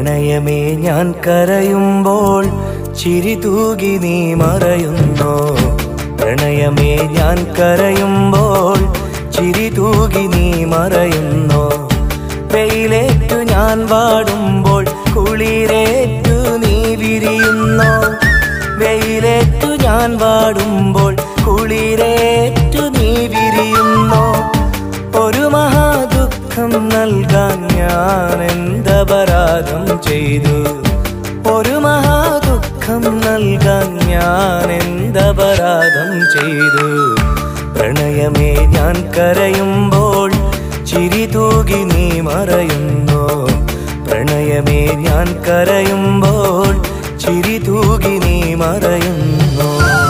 പ്രണയമേ ഞാൻ കരയുമ്പോൾ ചിരി തൂകി നീ മറയുന്നോ പ്രണയമേ ഞാൻ കരയുമ്പോൾ ചിരി തൂകി നീ മറയുന്നോ വെയിലേറ്റു ഞാൻ വാടുമ്പോൾ കുളിരേറ്റു നീ വിരിയുന്നോ വെയിലേറ്റു ഞാൻ വാടുമ്പോൾ കുളിരേറ്റു നീ വിരിയുന്നോ ഒരു മഹാദുഃഖം നൽകാൻ ഞാൻ എന്തപരാധം ചെയ്തു ഒരു മഹാദുഃഖം നൽകാൻ ഞാൻ എന്തപരാധം ചെയ്തു പ്രണയമേ ഞാൻ കരയുമ്പോൾ ചിരി തൂകി നീ മറയുന്നോ പ്രണയമേ ഞാൻ കരയുമ്പോൾ ചിരി തൂകി നീ മറയുന്നോ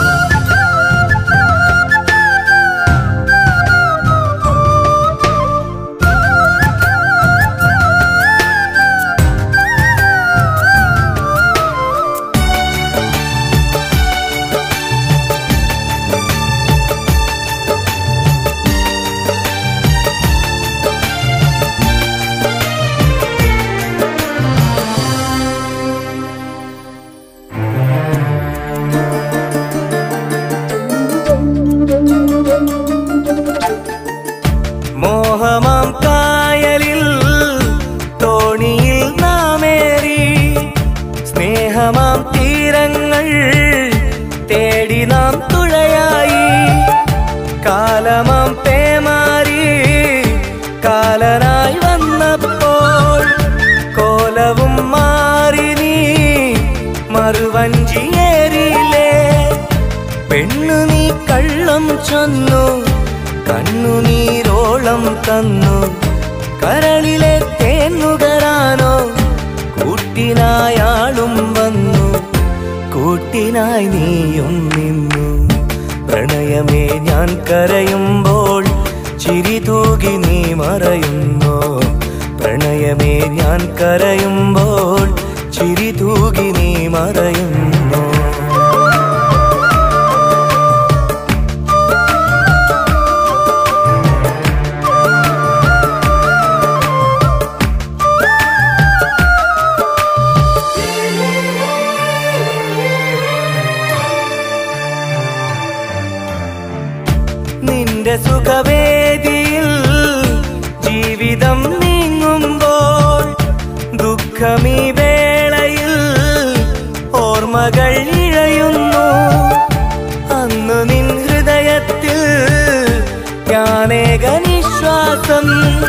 മോഹമാം കായലിൽ തോണിയിൽ നാമേറി സ്നേഹമാം തീരങ്ങൾ തേടി നാം തുഴയായി കാലമാം പേമാരി കാലനായി വന്നപ്പോൾ കോലവും മാറി നീ മറുവഞ്ചിയേറിയില്ലേ പെണ്ണു നീ കള്ളം ചൊന്നു കണ്ണുനീരോളം തന്നു കരളിലെ തേന്നുകരാനോ കൂട്ടിനായാളും വന്നു കൂട്ടിനായി നീയും നിന്നു പ്രണയമേ ഞാൻ കരയുമ്പോൾ ചിരി തൂകി നീ മറയുന്നോ പ്രണയമേ ഞാൻ കരയുമ്പോൾ ചിരി തൂകി നീ മറയുന്നോ നിന്റെ സുഖവേദിയിൽ ജീവിതം നീങ്ങുമ്പോൾ ദുഃഖമീ വേളയിൽ ഓർമ്മകൾ ഇഴയുന്നു അന്ന് നിൻ ഹൃദയത്തിൽ ഞാനേക നിശ്വാസം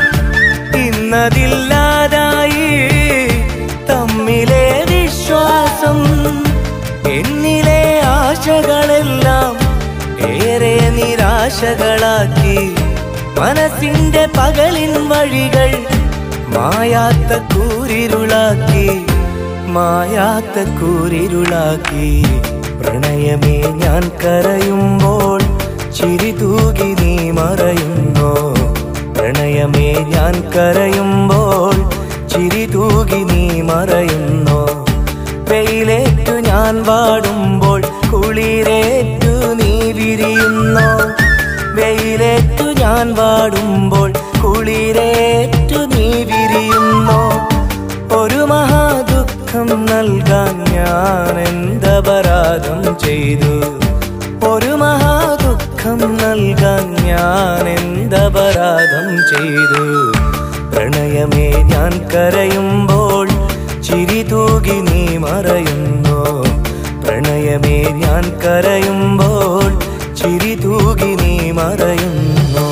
ഇന്നതില്ലാതായി തമ്മിലെ വിശ്വാസം എന്നിലെ ആശകളെല്ലാം ഏറെ നിരാശകളാക്കി മനസ്സിന്റെ പകലിൻ വഴികൾ മായാത്ത കൂരിരുളാക്കി മായാത്ത കൂരിരുളാക്കി പ്രണയമേ ഞാൻ കരയുമ്പോൾ ചിരി തൂകി നീ മറയുന്നോ പ്രണയമേ ഞാൻ കരയുമ്പോൾ ചിരി തൂകി നീ മറയുന്നോ വെയിലേറ്റു ഞാൻ വാടുമ്പോൾ കുളിരേറ്റു നീ വിരിയുന്നോ വെയിലേറ്റു ഞാൻ വാടുമ്പോൾ കുളിരേറ്റു നീ വിരിയുന്നോ ഒരു മഹാദുഃഖം നൽകാൻ ഞാൻ എന്തപരാധം ചെയ്തു ഒരു മഹാദുഃഖം നൽകാൻ ഞാൻ എന്തപരാധം ചെയ്തു പ്രണയമേ ഞാൻ കരയുമ്പോൾ ചിരി തൂകി നീ മറയുന്നോ പ്രണയമേ ഞാൻ കരയുമ്പോൾ ചിരി തൂകി നീ മറയുന്നോ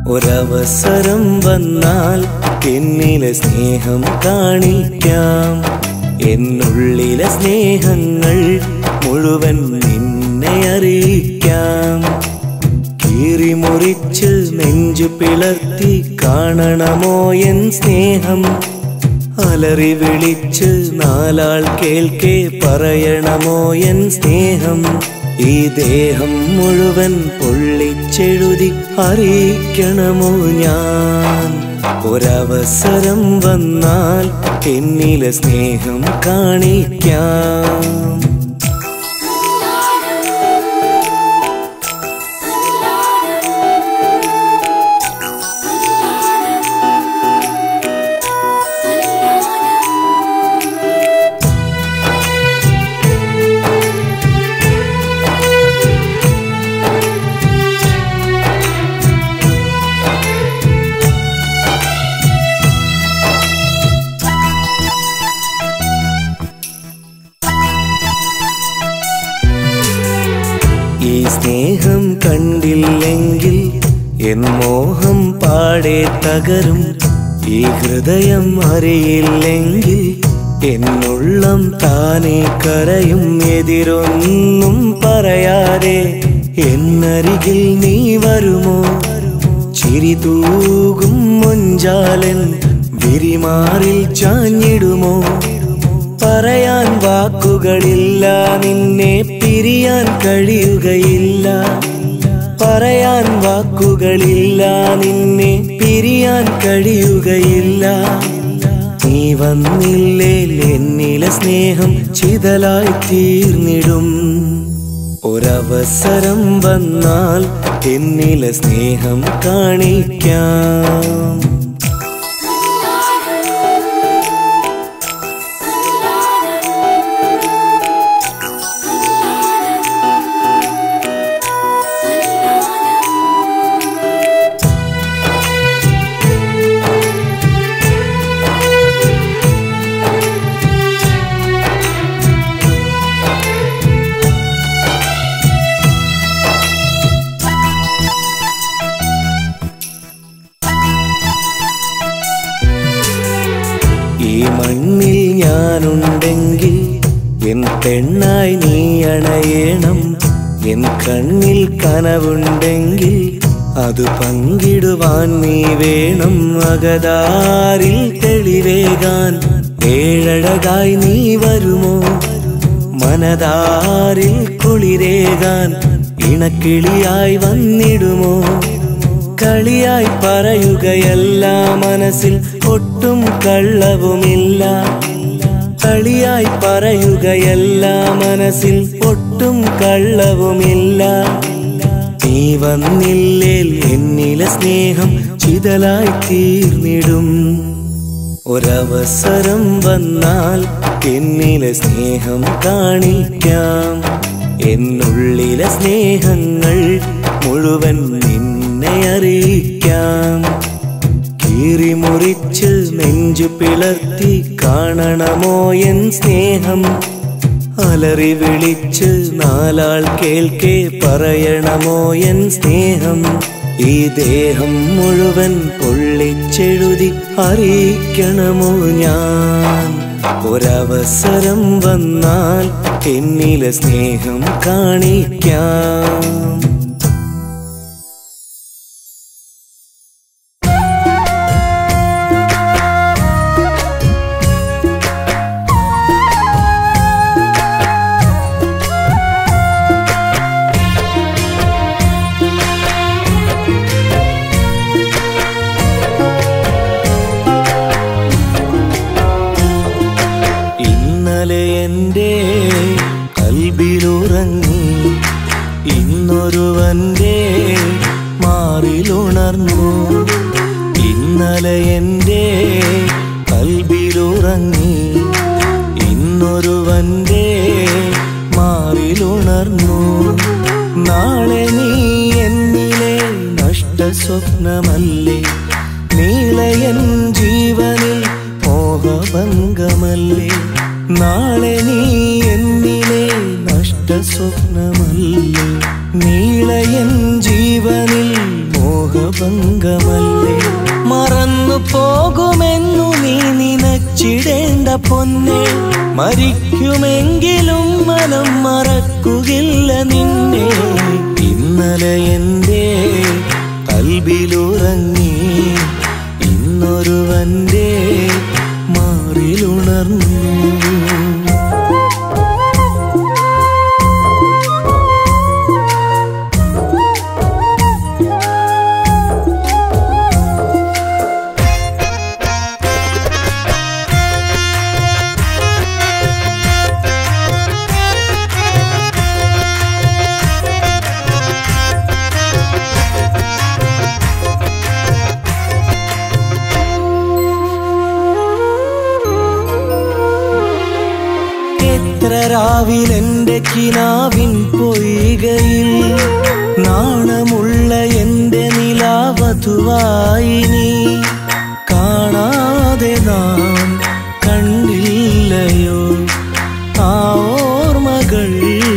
ഒരവസരം വന്നാൽ എന്നിലെ സ്നേഹം കാണിക്കാം എന്നുള്ളിലെ സ്നേഹങ്ങൾ മുഴുവൻ നിന്നെ അറിയിക്കാം കീറി മുറിച്ച് നെഞ്ചു പിളർത്തി കാണണമോ എൻ സ്നേഹം അലറി വിളിച്ച് നാലാൾ കേൾക്കെ പറയണമോ എൻ സ്നേഹം ഈ ദേഹം മുഴുവൻ പൊള്ളിച്ചെഴുതി അറിയിക്കണമോ ഞാൻ ഒരവസരം വന്നാൽ എന്നിലെ സ്നേഹം കാണിക്കാം ഈ സ്നേഹം കണ്ടില്ലെങ്കിൽ എൻ മോഹം പാടെ തകരും ഈ ഹൃദയം അറിയില്ലെങ്കിൽ എന്നുള്ളം താനെ കരയും എതിരൊന്നും പറയാതെ എന്നരികിൽ നീ വരുമോ ചിരി തൂകും മൊഞ്ചാലൻ വിരിമാറിൽ ചാഞ്ഞിടുമോ പറയാൻ വാക്കുകളില്ല നിന്നെ പിരിയാൻ കഴിയുകയില്ല പറയാൻ വാക്കുകളില്ല നിന്നെ പിരിയാൻ കഴിയുകയില്ല നീ വന്നില്ലേ എന്നിലെ സ്നേഹം ചിതലായി തീർന്നിടും ഒരവസരം വന്നാൽ എന്നിലെ സ്നേഹം കാണിക്കാം ഈ മണ്ണിൽ ഞാനുണ്ടെങ്കിൽ എൻ പെണ്ണായി നീ അണയണം എൻ കണ്ണിൽ കനവുണ്ടെങ്കിൽ അത് പങ്കിടുവാൻ നീ വേണം അകതാരിൽ തെളിവേകാൻ ഏഴഴകായി നീ വരുമോ മനതാരിൽ കുളിരേകാൻ ഇണക്കിളിയായി വന്നിടുമോ കളിയായി പറയുകയല്ല മനസ്സിൽ ഒട്ടും കള്ളവുമില്ല കളിയായി പറയുകയല്ല മനസ്സിൽ ഒട്ടും കള്ളവുമില്ല നീ വന്നില്ലേ എന്നിലെ സ്നേഹം ചിതലായി തീർന്നിടും ഒരവസരം വന്നാൽ എന്നിലെ സ്നേഹം കാണിക്കാം എന്നുള്ളിലെ സ്നേഹങ്ങൾ മുഴുവൻ നിന്നെ അറിയിക്കാം കീറി മുറിച്ച് നെഞ്ചു പിളർത്തി കാണണമോ എൻ സ്നേഹം അലറി വിളിച്ച് നാലാൾ കേൾക്കെ പറയണമോ എൻ സ്നേഹം ഈ ദേഹം മുഴുവൻ പൊള്ളിച്ചെഴുതി അറിയിക്കണമോ ഞാൻ ഒരവസരം വന്നാൽ എന്നിലെ സ്നേഹം കാണിക്കാം ഇന്നലെ എൻ്റെ കൽബിലുറങ്ങി ഇന്നൊരുവൻ്റെ മാറിലുണർന്നു ഇന്നലെ എൻ്റെ കൽബിലുറങ്ങി ഇന്നൊരുവൻ്റെ മാറിലുണർന്നു നാളെ നീ എന്നിലെ നഷ്ടസ്വപ്നമല്ലേ നീളയൻ ജീവനിൽ മോഹഭംഗമല്ലേ നാളെ നീ എന്നിലെ നഷ്ടസ്വപ്നമല്ലേ നീളയൻ ജീവനിൽ മോഹഭംഗമല്ലേ മോഹഭംഗമല്ലേ മറന്നു പോകുമെന്നു നീ നിനച്ചിടേണ്ട പൊന്നെ മരിക്കുമെങ്കിലും മനം മറക്കുകയില്ല നിന്നെ ഇന്നലെ എൻ്റെ കൽബിലുറങ്ങി ഇന്നൊരുവൻ്റെ മാറിലുണർന്നു എത്ര രാവിലെന്റെ കിനാവിൻ പൊയ്കയിൽ നാണമുള്ള എന്റെ നിലാവധുവായി നീ കാണാതെ നാം കണ്ടില്ലയോ ആ ഓർമ്മകൾ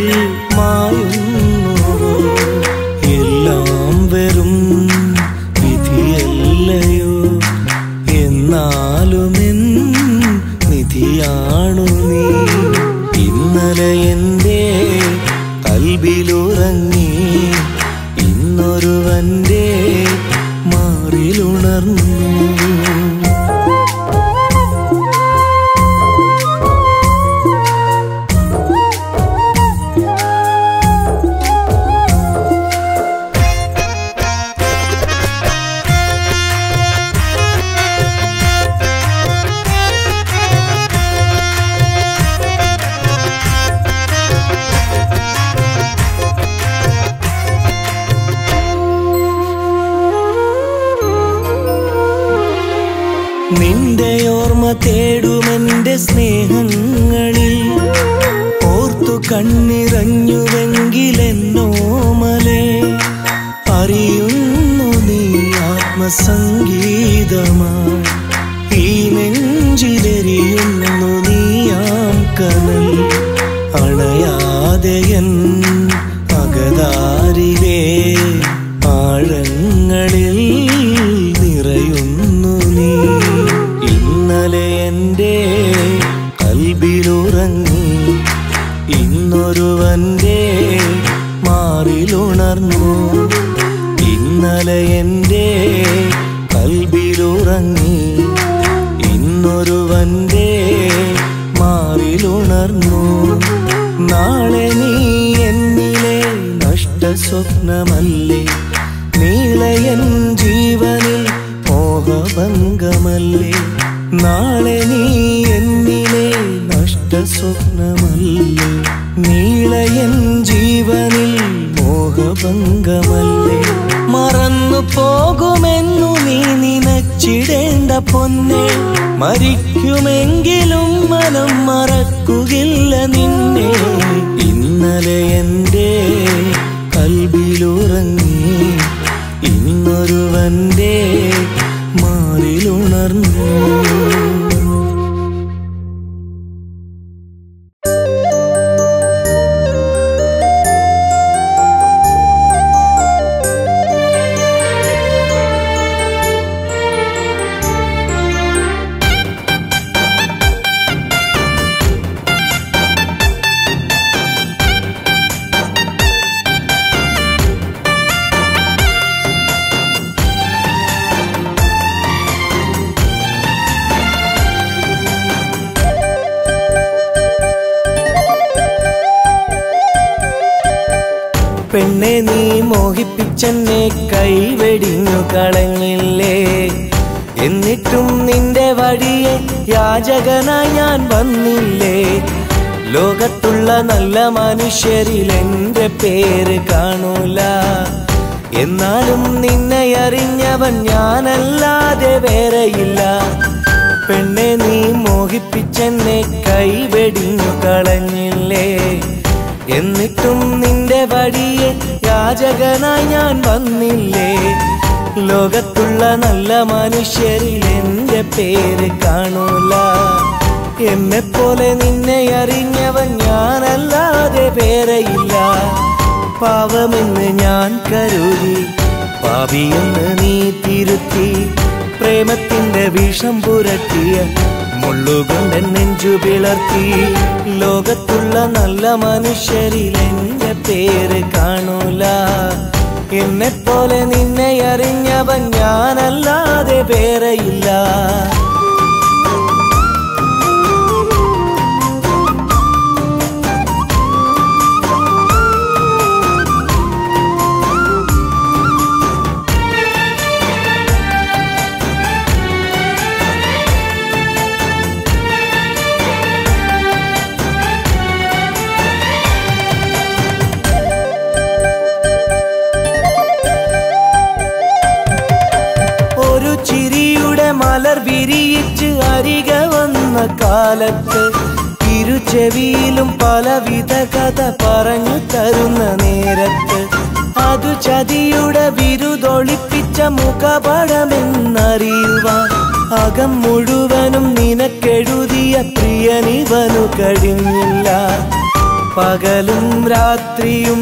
മായുന്നുവോ എല്ലാം വെറും വിധിയല്ലയോ എന്നാലുമെൻ നിധിയാണു നീ ഇന്നലെ എൻ്റെ കൽബിലുറങ്ങി ഇന്നൊരുവൻ്റെ മാറിലുണർന്നു നിന്റെ ഓർമ്മ തേടുമെന്റെ സ്നേഹങ്ങളിൽ ഓർത്തു കണ്ണിറഞ്ഞുവെങ്കിലെന്നോമലെ അറിയുന്നു നീ ആത്മസംഗീതമായി ഈ നെഞ്ചിലെരിയുന്നു നീയാം കനൽ അണയാതെയൻ അകതാരിലെ ആഴങ്ങളിൽ നിറയുന്നു നീ ഇന്നലെ എൻ്റെ കൽബിലുറങ്ങി ഇന്നൊരുവൻ്റെ മാറിലുണർന്നു ഇന്നലെ എൻ്റെ കൽബിലുറങ്ങി ഇന്നൊരുവൻ്റെ മാറിലുണർന്നു നാളെ നീ എന്നിലെ നഷ്ടസ്വപ്നമല്ലേ നീളയൻ ജീവനിൽ മോഹഭംഗമല്ലേ നാളെ നീ എന്നിലെ നഷ്ടസ്വപ്നമല്ലേ നീളയൻ ജീവനിൽ മോഹഭംഗമല്ലേ മറന്നു പോകുമെന്നു നീ നിനച്ചിടേണ്ട പൊന്നെ മരിക്കുമെങ്കിലും മനം മറക്കുകയില്ല നിന്നെ ഇന്നലെ എൻ്റെ കൽബിലുറങ്ങി ഇന്നൊരുവൻ്റെ മാറിലുണർന്നു പെണ്ണെ നീ മോഹിപ്പിച്ചെന്നെ കൈവെടിഞ്ഞു കളഞ്ഞില്ലേ എന്നിട്ടും നിന്റെ വഴിയെ യാചകനായി ഞാൻ വന്നില്ലേ ലോകത്തുള്ള നല്ല മനുഷ്യരിൽ എന്റെ പേര് കാണൂല എന്നാലും നിന്നെ അറിഞ്ഞവൻ ഞാനല്ലാതെ വേറെയില്ല പെണ്ണെ നീ മോഹിപ്പിച്ചെന്നെ കൈവെടിഞ്ഞു കളഞ്ഞില്ലേ എന്നിട്ടും നിന്റെ വഴിയെ യാചകനായി ഞാൻ വന്നില്ലേ ലോകത്തുള്ള നല്ല മനുഷ്യരിൽ എന്റെ പേര് കാണൂല എന്നെ പോലെ നിന്നെ അറിഞ്ഞവൻ ഞാനല്ലാതെ വേറെയില്ല പാവമെന്ന് ഞാൻ കരുതി പാപിയെന്ന് നീ തിരുത്തി പ്രേമത്തിന്റെ വിഷം പുരട്ടിയ മുള്ളുകൊണ്ട് നെഞ്ചു പിളർത്തി ലോകത്തുള്ള നല്ല മനുഷ്യരിൽ എന്റെ പേര് കാണൂല എന്നെ പോലെ നിന്നെ അറിഞ്ഞവൻ ഞാനല്ലാതെ വേറെയില്ല ഒരു ചിരിയുടെ മലർ വിരിയിച്ച് അരിക വന്ന കാലത്ത് ഇരുചെവിയിലും പലവിധ കഥ പറഞ്ഞു തരുന്ന നേരത്ത് അതു ചതിയുടെ വിരുതൊളിപ്പിച്ച മുഖപടമെന്നറിയുവാൻ അകം മുഴുവനും നിനക്കെഴുതിയ പ്രിയനിവനു കഴിഞ്ഞില്ല പകലും രാത്രിയും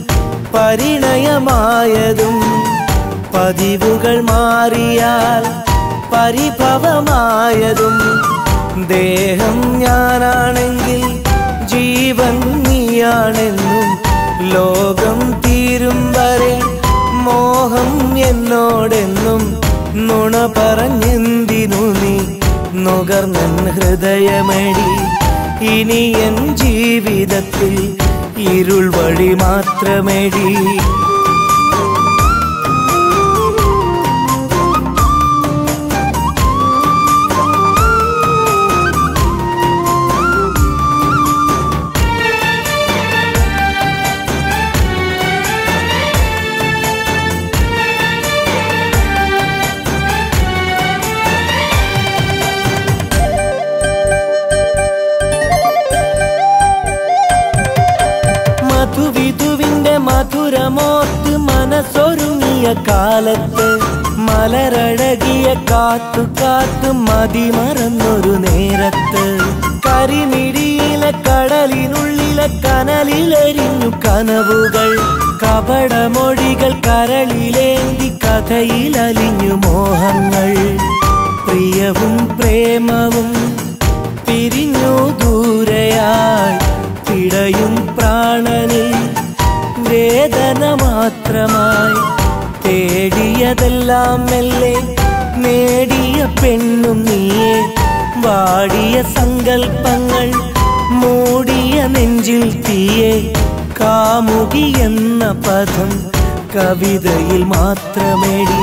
പരിണയമായതും പതിവുകൾ മാറിയാൽ പരിഭവമായതും ദേഹം ഞാനാണെങ്കിൽ ജീവൻ നീയാണെന്നും ലോകം തീരും വരെ മോഹം എന്നോടെന്നും നുണ പറഞ്ഞെന്തിനു നീ നുകർന്നൻ ഹൃദയമടി ഇനി എൻ ജീവിതത്തിൽ ഇരുൾ വഴി മാത്രമെടി മധുവിധുവിന്റെ മധുരമോത്ത് മനസ്സൊരുങ്ങിയ കാലത്ത് മലരഴകിയ കാത്തു കാത്തു മതിമറന്നൊരു നേരത്ത് കരിമിഴിയിലെ കടലിനുള്ളിലെ കനലിലെരിഞ്ഞു കനവുകൾ കപടമൊഴികൾ കരളിലേന്തി കഥയിലലിഞ്ഞു മോഹങ്ങൾ പ്രിയവും പ്രേമവും പിരിഞ്ഞു ദൂരയായി പിടയും പ്രാണനിൽ വേദന മാത്രമായി തേടിയതെല്ലാം മെല്ലെ നേടിയ പെണ്ണും നീയെ വാടിയ സങ്കൽപ്പങ്ങൾ മൂടിയ നെഞ്ചിൽ തീയെ കാമുകി എന്ന പദം കവിതയിൽ മാത്രമേടി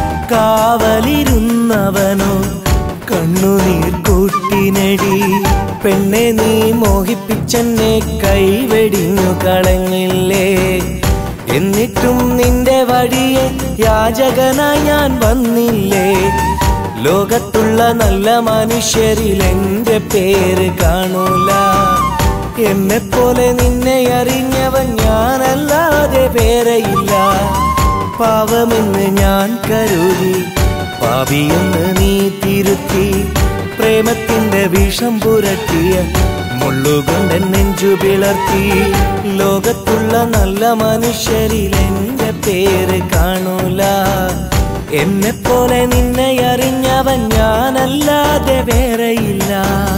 കാവലിരുന്നവനോ കണ്ണുനീർ കൂട്ടിനടി പെണ്ണെ നീ മോഹിപ്പിച്ചെന്നെ കൈവെടിഞ്ഞു കളഞ്ഞില്ലേ എന്നിട്ടും നിന്റെ വഴിയെ യാചകനായി ഞാൻ വന്നില്ലേ ലോകത്തുള്ള നല്ല മനുഷ്യരിൽ എന്റെ പേര് കാണൂല എന്നെ പോലെ നിന്നെ അറിഞ്ഞവൻ ഞാനല്ലാതെ വേറെയില്ല പാവമെന്ന് ഞാൻ കരുതി പാപിയെന്ന് നീ തിരുത്തി പ്രേമത്തിന്റെ വിഷം പുരട്ടിയ മുള്ളുകൊണ്ട് നെഞ്ചു പിളർത്തി ലോകത്തുള്ള നല്ല മനുഷ്യരിൽ എന്റെ പേര് കാണൂല എന്നെ പോലെ നിന്നെ അറിഞ്ഞവൻ ഞാനല്ലാതെ വേറെയില്ല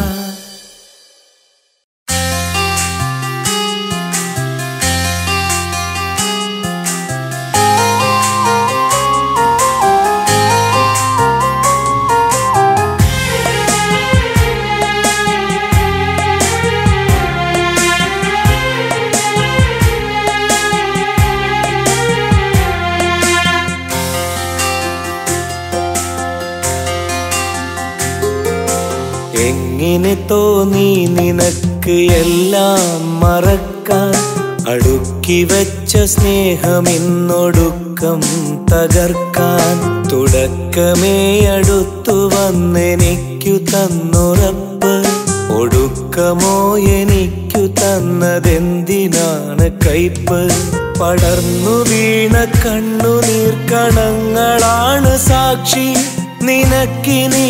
എങ്ങനെ തോന്നി നിനക്ക് എല്ലാം മറക്കാൻ അടുക്കി വെച്ച സ്നേഹമിന്നൊടുക്കം തകർക്കാൻ തുടക്കമേ അടുത്തു വന്നെനിക്കു തന്നുറപ്പ് ഒടുക്കമോ എനിക്കു തന്നതെന്തിനാണ് കയ്പ് പടർന്നു വീണ കണ്ണുനീർ കണങ്ങളാണ് സാക്ഷി നിനക്കിനി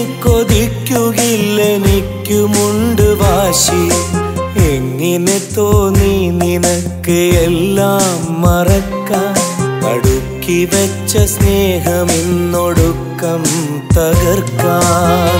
കൊതിക്കുകില്ലെനിക്കുമുണ്ട് വാശി എങ്ങനെ തോന്നി നിനക്ക് എല്ലാം മറക്കാൻ അടുക്കി അടുക്കി വെച്ച സ്നേഹമിന്നൊടുക്കം തകർക്കാൻ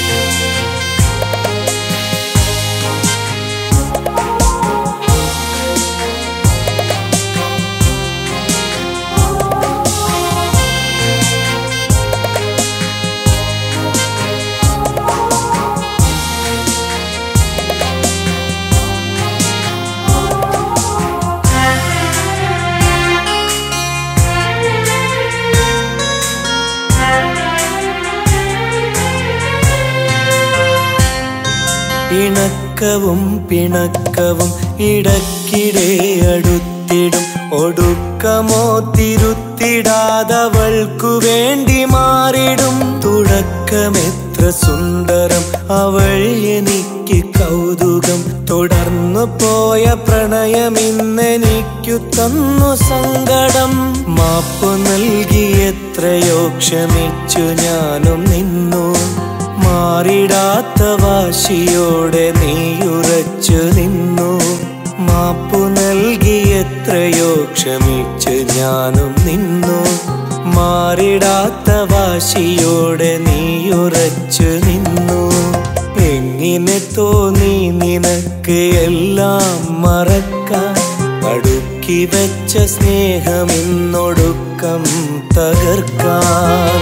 ഇണക്കവും പിണക്കവും ഇടക്കിടെ അടുത്തിടും ഒടുക്കമോ തിരുത്തിടാതവൾക്കു വേണ്ടി മാറിടും തുടക്കമെത്ര സുന്ദരം അവൾ എനിക്ക് കൗതുകം തുടർന്നു പോയ പ്രണയമിന്നെനിക്കു തന്നു സങ്കടം മാപ്പു നൽകി എത്രയോ ക്ഷമിച്ചു ഞാനും നിന്നു മാറിടാത്ത വാശിയോടെ നീയുറച്ചു നിന്നു മാപ്പു നൽകി എത്രയോ ക്ഷമിച്ച് ഞാനും നിന്നു മാറിടാത്ത വാശിയോടെ നീയുറച്ചു നിന്നു എങ്ങനെ തോന്നി നിനക്ക് എല്ലാം മറക്കാൻ അടുക്കി വെച്ച സ്നേഹമിന്നൊടുക്കം തകർക്കാൻ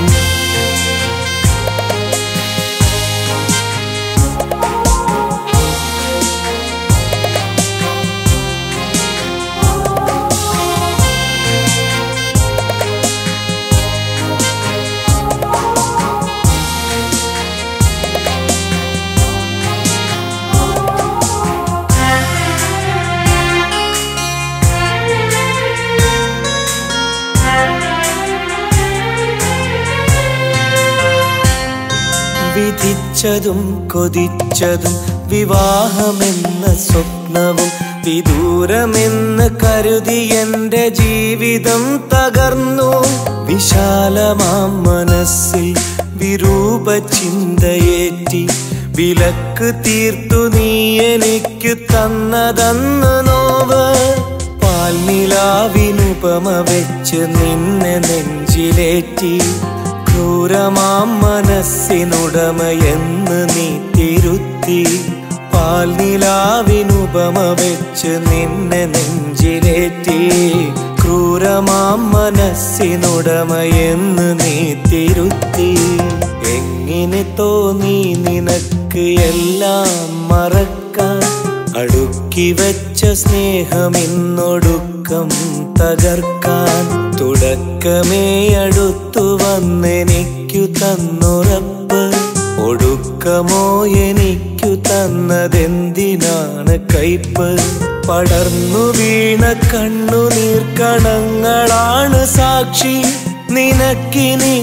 വിധിച്ചതും കൊതിച്ചതും വിവാഹമെന്ന സ്വപ്നവും വിദൂരമെന്ന് കരുതി എന്റെ ജീവിതം തകർന്നു വിശാലമാം മനസ്സിൽ വിരൂപ ചിന്തയേറ്റി വിലക്ക് തീർത്തു നീ എനിക്ക് തന്നതന്ന് നോവ് പാൽനിലാവിനുപമ വെച്ച് നിന്നെ നെഞ്ചിലേറ്റി ക്രൂരമാം മനസ്സിനുടമയെന്ന് നീ തിരുത്തി പാൽനിലാവിനുപമ വെച്ച് നിന്നെ നെഞ്ചിലേറ്റി ക്രൂരമാം മനസ്സിനുടമയെന്ന് നീ തിരുത്തി എങ്ങനെ തോന്നി നിനക്ക് എല്ലാം മറക്കാൻ അടുക്കി വെച്ച സ്നേഹമിന്നൊടുക്കം തകർക്കാൻ തുടക്കമേ അടുത്തു വന്നെനിക്കു തന്നുറപ്പ് ഒടുക്കമോ എനിക്കു തന്നതെന്തിനാണ് കയ്പ് പടർന്നു വീണ കണ്ണുനീർക്കണങ്ങളാണ് സാക്ഷി നിനക്കിനി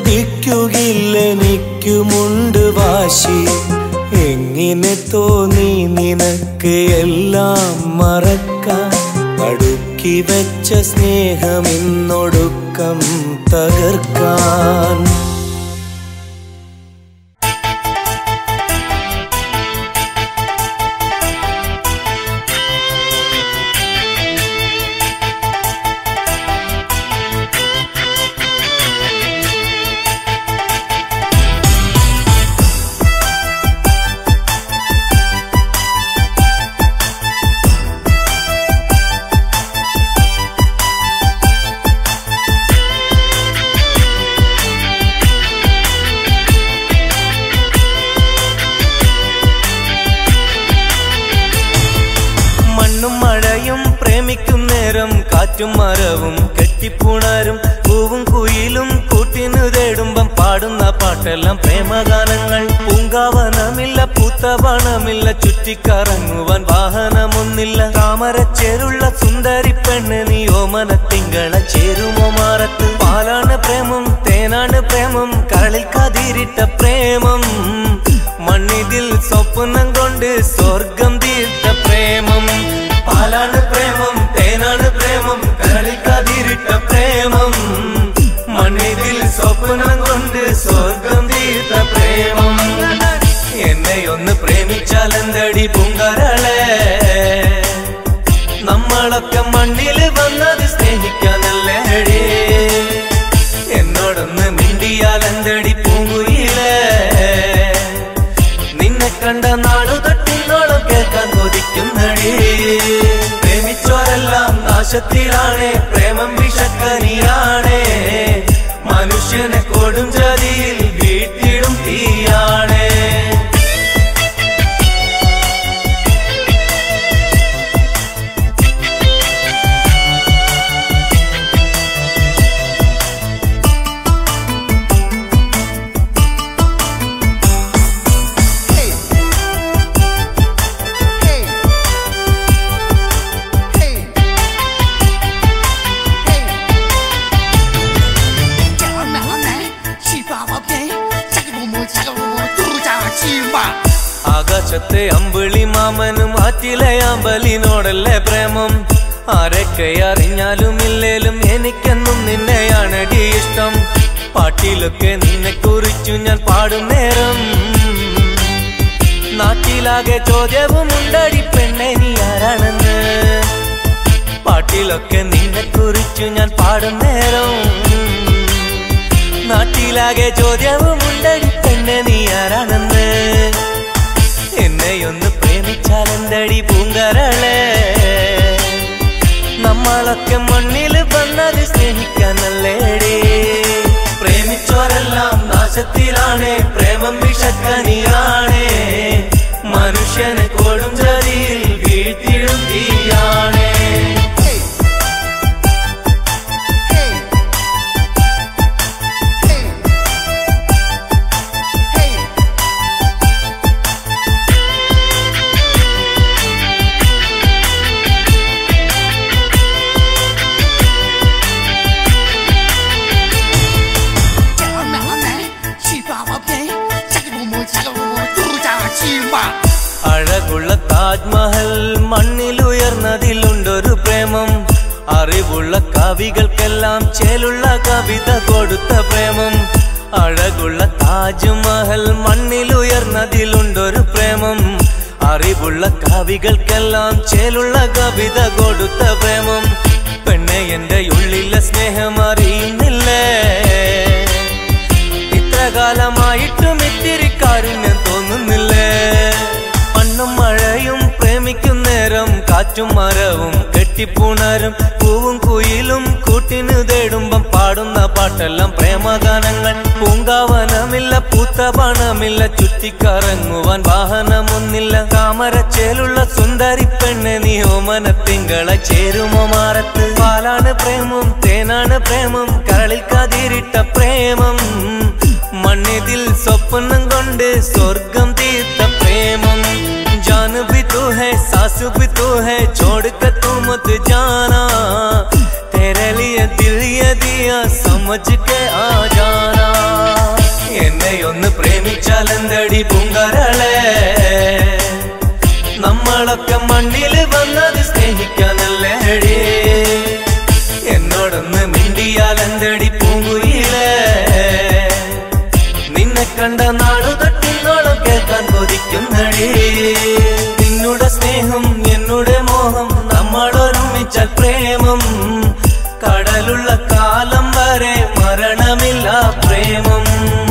കൊതിക്കുകില്ലെനിക്കുമുണ്ട് വാശി എങ്ങനെ തോന്നി നിനക്ക് എല്ലാം മറക്കാൻ അടുക്കി വെച്ച സ്നേഹമിന്നൊടുക്കം തകർക്കാൻ മണ്ണും മഴയും പ്രേമിക്കും നേരം കാറ്റും മരവും കെട്ടിപ്പുണരും പൂവും കുയിലും കൂട്ടിനു തേടുമ്പം പാടുന്ന പാട്ടെല്ലാം പ്രേമഗാനങ്ങൾ പൂങ്കാവനമില്ല പൂത്തവണമില്ല ചുറ്റിക്കറങ്ങുവാൻ വാഹനമൊന്നില്ല താമരച്ചേരുള്ള സുന്ദരി പെണ്ണ് നീ ഓമന തിങ്കള ചേരുമോ മാറത്ത് പാലാണ് പ്രേമം തേനാണ് പ്രേമം കരളിൽ കതിരിട്ട പ്രേമം മണ്ണിതിൽ സ്വപ്നം കൊണ്ട് സ്വർഗം തീർത്ത പ്രേമം പാലാണ് പ്രേമം തേനാണ് പ്രേമം കരളിൽ കതിരിട്ട പ്രേമം മണ്ണിതിൽ സ്വപ്നം കൊണ്ട് സ്വർഗം തീർത്ത പ്രേമം എന്നെ ഒന്ന് പ്രേമിച്ചാൽ എന്തടി പൂങ്കരളെ നമ്മളൊക്കെ മണ്ണിൽ വന്നത് സ്നേഹിക്കാനല്ലേ നാശത്തിലാണേ പ്രേമം വിഷക്കനിയാണേ മനുഷ്യനെ കൊടും ജതിയിൽ വീട്ടിടും തീയാണേ Hey. Hey. Hey. Hey.叫奶奶，七八宝贝，加个么么，加个么么，度假去吧。 ആകാശത്തെ അമ്പിളി മാമനും ആറ്റിലെ അമ്പലിനോടല്ലേ പ്രേമം ആരൊക്കെ അറിഞ്ഞാലും ഇല്ലേലും എനിക്കെന്നും നിന്നെയാണടി ഇഷ്ടം പാട്ടിലൊക്കെ നിന്നെ കുറിച്ചു ഞാൻ പാടും നേരം നാട്ടിലാകെ ചോദ്യവും ഉണ്ടടി പെണ്ണെ നീ ആരാണെന്ന് പാട്ടിലൊക്കെ നിന്നെ കുറിച്ചു ഞാൻ പാടും നേരം നാട്ടിലാകെ ചോദ്യവും ഉണ്ടടി പെണ്ണെ നീ ആരാണെന്ന് എന്നെയൊന്ന് പ്രേമിച്ചാൽ എന്തടി പൂങ്കരളെ നമ്മളൊക്കെ മണ്ണിൽ വന്നത് സ്നേഹിക്കാനല്ലേടി പ്രേമിച്ചോരെല്ലാം നാശത്തിലാണേ പ്രേമം വിഷക്കനിയാണേ മനുഷ്യനെ കൊടും ജതിയിൽ വീഴ്ത്തിടും തീയാണേ Hey. Hey. Hey. Hey.叫奶奶，七八宝贝，加个么么，加个么么，度假去吧。 അഴകുള്ള താജ്മഹൽ മണ്ണിലുയർന്നതിലുണ്ടൊരു പ്രേമം അറിവുള്ള കവികൾക്കെല്ലാം ചേലുള്ള കവിത കൊടുത്ത പ്രേമം അഴകുള്ള താജ്മഹൽ മണ്ണിലുയർന്നതിലുണ്ടൊരു പ്രേമം അറിവുള്ള കവികൾക്കെല്ലാം ചേലുള്ള കവിത കൊടുത്ത പ്രേമം പെണ്ണെ എന്റെ ഉള്ളിലെ സ്നേഹം അറിയുന്നില്ലേ ഇത്ര കാലമായിട്ടും ഇത്തിരി കാരുണ്യം തോന്നുന്നില്ലേ മണ്ണും മഴയും പ്രേമിക്കും നേരം കാറ്റും മരവും കെട്ടിപ്പുണരും പൂവും കുയിലും കൂട്ടിന് തേടുമ്പം പാടുന്ന പാട്ടെല്ലാം പ്രേമഗാനങ്ങൾ പൂങ്കാവനമില്ല പൂത്ത പണമില്ല ചുറ്റിക്കറങ്ങുവാൻ വാഹനമൊന്നില്ല താമരച്ചേലുള്ള സുന്ദരി പെണ്ണെ നീ ഓമന തിങ്കള ചേരുമോ മാറത്ത് പാലാണ് പ്രേമം തേനാണ് പ്രേമം കരളിൽ കതിരിട്ട പ്രേമം മണ്ണിതിൽ സ്വപ്നം കൊണ്ട് സ്വർഗം തീർത്ത പ്രേമം जान भी तू है सास भी तू है छोड़ कर तू मत जाना तेरे लिए दिल ये दिया समझ के आ जाना എന്നെ ഒന്ന് പ്രേമിച്ചാൽ എന്തടി പൂങ്കരളെ നമ്മളൊക്കെ മണ്ണിൽ വന്നത് സ്നേഹിക്കാനല്ലേടി എന്നോടൊന്ന് മിണ്ടിയാൽ എന്തടി പൂങ്കുയിലേ നിന്നെ കണ്ട നാടു തട്ടിന്നോളം കേൾക്കാൻ കൊതിക്കുന്നടി നിന്നുടെ സ്നേഹം എന്നുടെ മോഹം നമ്മൾ ഒരുമിച്ചാൽ പ്രേമം കടലുള്ള കാലം വരെ മരണമില്ല പ്രേമം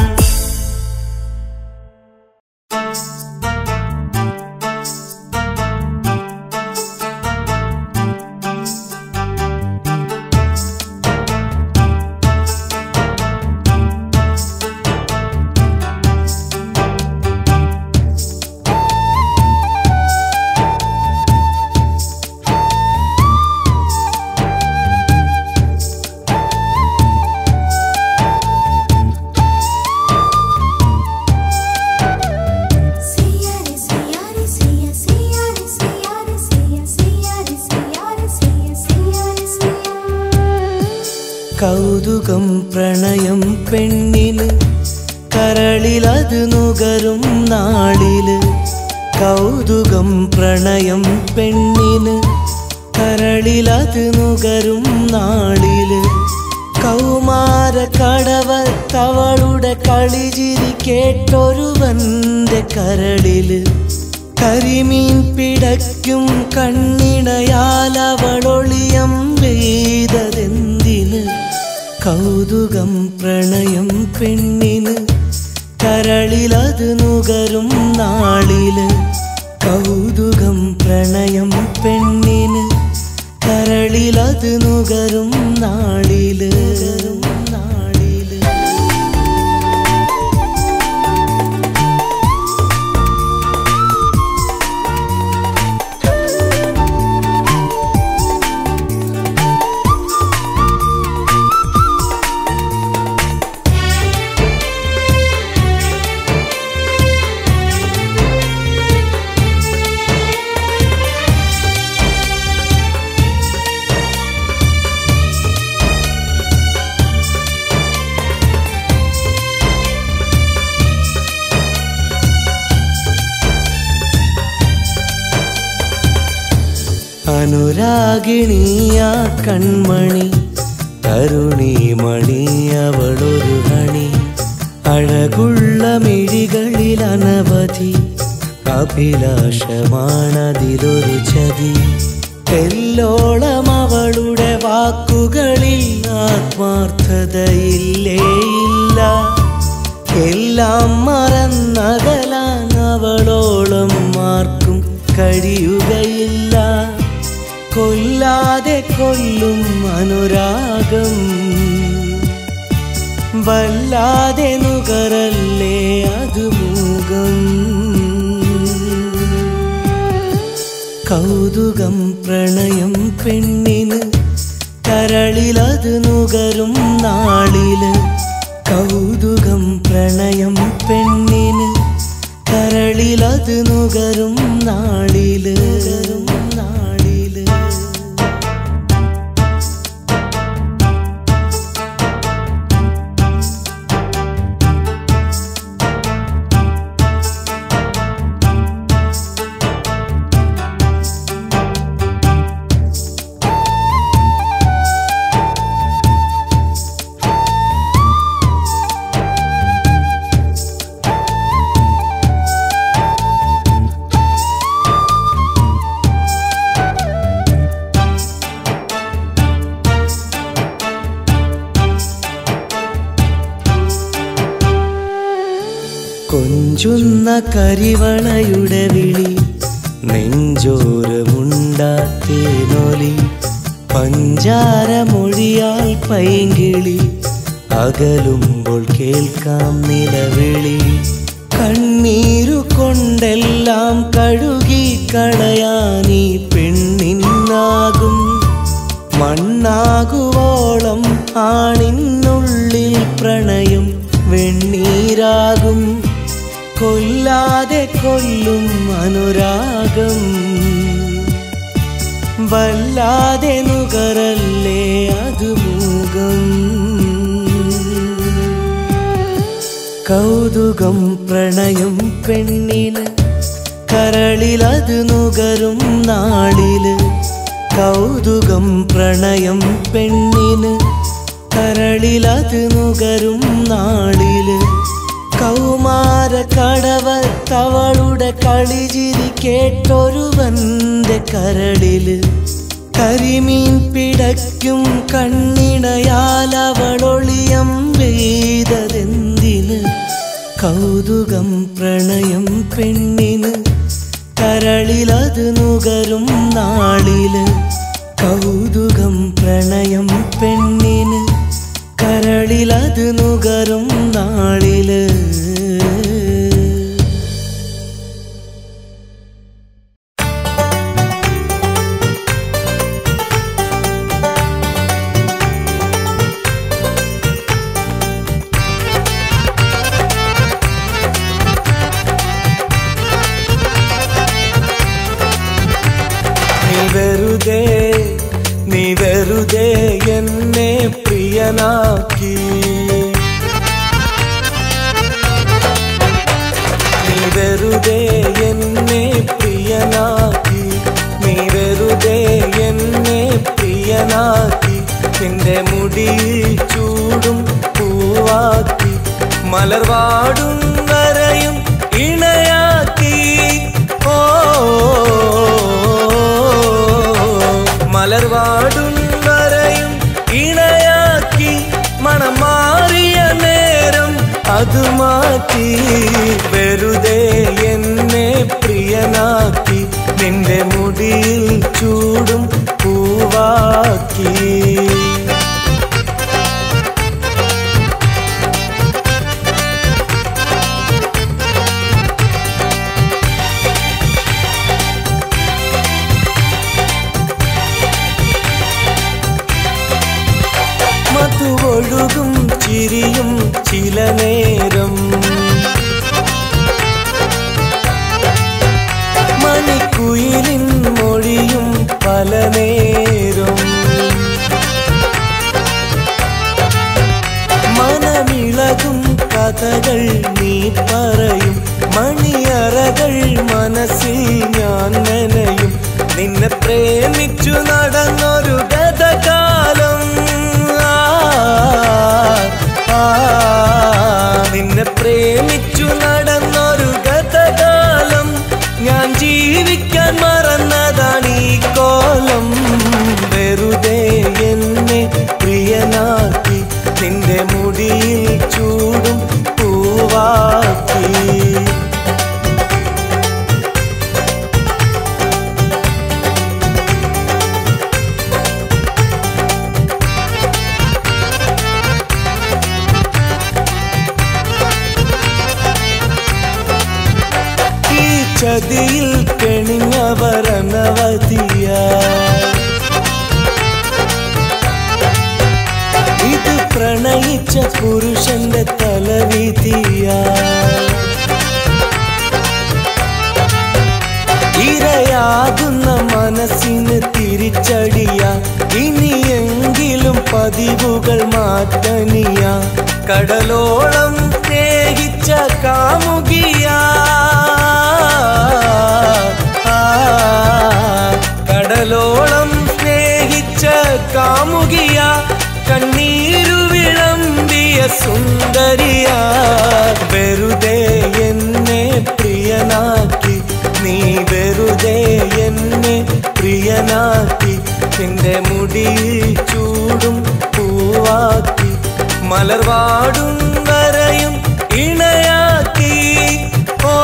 Siare siare sia siare siare sia siare siare sia siare sia കൗതുകം പ്രണയം പെണ്ണിന് കരളിലത് നുകരും നാളില് കൗതുകം പ്രണയം പെണ്ണിന് കരളിലത് നുകരും നാളില് കൗമാര കടവത്തവളുടെ കളിചിരി കേട്ടൊരുവന്റെ കരളില് കരിമീൻ പിടയ്ക്കും കണ്ണിണയാൽ അവളൊളിയം വെയ്തതെന്തിന് കൗതുകം പ്രണയം പെണ്ണിന് കരളിലത് നുകരും നാളില് കൗതുകം പ്രണയം പെണ്ണിന് കരളിലത് കരളിലത് നുകരും നാളില് നാളില് അനുരാഗിണിയാ കൺമണി കരുണിമണി അവളൊരു ഹണി അഴകുള്ള മിഴികളിൽ അനവധി അഭിലാഷമാണതിലൊരു ചതി എല്ലോളം അവളുടെ വാക്കുകളിൽ ആത്മാർത്ഥതയില്ലേ ഇല്ല എല്ലാം മറന്നകലാൻ അവളോളം ആർക്കും കഴിയുകയില്ല കൊല്ലാതെ കൊല്ലും അനുരാഗം വല്ലാതെ നുകരല്ലേ അത് മൂകം കൗതുകം പ്രണയം പെണ്ണിന് കരളിലത് നുകരും നാളില് കൗതുകം പ്രണയം പെണ്ണിന് കരളിലത് നുകരും നാളില് നാളില് കൊഞ്ചുന്ന കരിവളയുടെ വിളി നെഞ്ചോരമുണ്ടാത്തേനൊലി പഞ്ചാരമൊഴിയാൽ പൈങ്കിളി അകലുമ്പോൾ കേൾക്കാം നിലവിളി കണ്ണീരു കൊണ്ടെല്ലാം കഴുകി കളയാനീ പെണ്ണിന്നാകും മണ്ണാകുവോളം ആണിനുള്ളിൽ പ്രണയം വെണ്ണീരാകും കൊല്ലാതെ കൊല്ലും അനുരാഗം വല്ലാതെ നുകരല്ലേ അത് മൂകം കൗതുകം പ്രണയം പെണ്ണിന് കരളിലത് നുകരും നാളില് കൗതുകം പ്രണയം പെണ്ണിന് കരളിലത് നുകരും നാളില് കൗമാര കടവത്തവളുടെ കളിചിരി കേട്ടൊരുവന്റെ കരളില് കരിമീൻ പിടയ്ക്കും കണ്ണിണയാൽ അവളൊളിയം വെയ്തതെന്തിന് കൗതുകം പ്രണയം പെണ്ണിന് കരളിലത് നുകരും നാളില് കൗതുകം പ്രണയം പെണ്ണിന് കരളിലത് നുകരും നാളില് നീ വെറുതെ നീ വെറുതെ എന്നെ പ്രിയനാക്കി നീ വെറുതെ എന്നെ പ്രിയനാക്കി നീ വെറുതെ എന്നെ പ്രിയനാക്കി നിന്റെ മുടിയിൽ ചൂടും പൂവാക്കി മലർവാടും വരയും ഇണയാക്കി ഓ മലർവാടും വരയും ഇണയാക്കി മണം മാറിയ നേരം അത് മാറ്റി വെറുതെ എന്നെ പ്രിയനാക്കി നിന്റെ മുടിയിൽ ചൂടും പൂവാക്കി നേരം മണിക്കുയിലിൻ മൊഴിയും പല നേരം മനമിളകും കഥകൾ നീ പറയും മണിയറകൾ മനസ്സിൽ ഞാൻ നനയും നിന്നെ പ്രേമിച്ചു നടന്നൊരു ഗതകാലം ആ, ആ, നിന്നെ പ്രേമിച്ചു നടന്നൊരു ഗതകാലം ഞാൻ ജീവിക്കാൻ മറന്നതാണ് ഈ കോലം വെറുതെ എന്നെ പ്രിയനാക്കി നിന്റെ മുടിയിൽ ചൂടും പൂവാക്കി ഈ ചതിയിൽ കെണിഞ്ഞവർ അനവധിയ ഇത് പ്രണയിച്ച പുരുഷന്റെ തലവിധിയ ഇരയാകുന്ന മനസ്സിന് തിരിച്ചടിയ ഇനിയെങ്കിലും പതിവുകൾ മാറ്റനിയ കടലോളം സ്നേഹിച്ച കാമുകിയ ആ, കടലോളം സ്നേഹിച്ച കാമുകിയ കണ്ണീരു വിളമ്പിയ സുന്ദരിയ വെറുതെ എന്നെ പ്രിയനാക്കി നീ വെറുതെ എന്നെ പ്രിയനാക്കി നിന്റെ മുടിയിൽ ചൂടും പൂവാക്കി മലർവാടും വരയും ഇണയാക്കി ഓ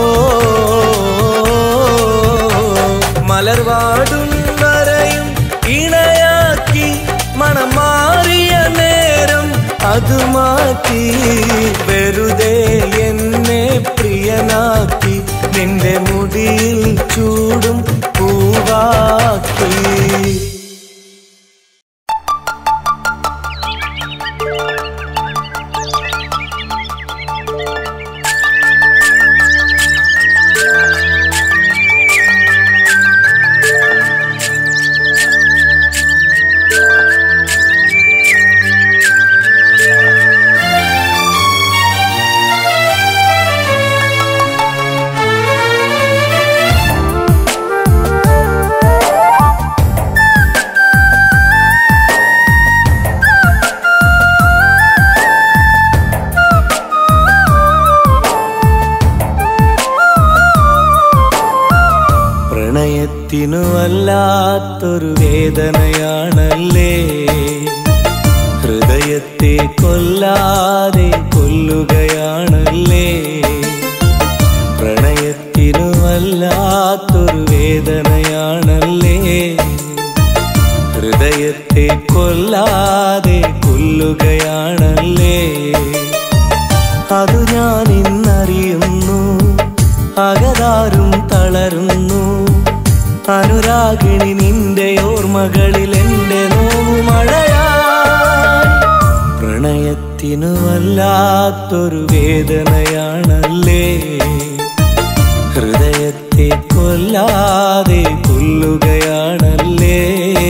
മലർവാടും വരയും ഇണയാക്കി മണം മാറിയ നേരം അത് മാറ്റി വെറുതെ എന്നെ പ്രിയനാക്കി നിന്റെ മുടിയിൽ ചൂടും പൂവാക്കി പ്രണയത്തിനു വല്ലാത്തൊരു വേദനയാണല്ലേ ഹൃദയത്തെ കൊല്ലാതെ കൊല്ലുകയാണല്ലേ പ്രണയത്തിനു വല്ലാത്തൊരു വേദനയാണല്ലേ ഹൃദയത്തെ കൊല്ലാതെ കൊല്ലുകയാണല്ലേ അതു ഞാൻ ഇന്നറിയുന്നു അകതാരും തളരുന്നു അനുരാഗിണി നിന്റെ ഓർമ്മകളിൽ എന്റെ നോവുമഴയാ പ്രണയത്തിനു വല്ലാത്തൊരു വേദനയാണല്ലേ ഹൃദയത്തെ കൊല്ലാതെ കൊല്ലുകയാണല്ലേ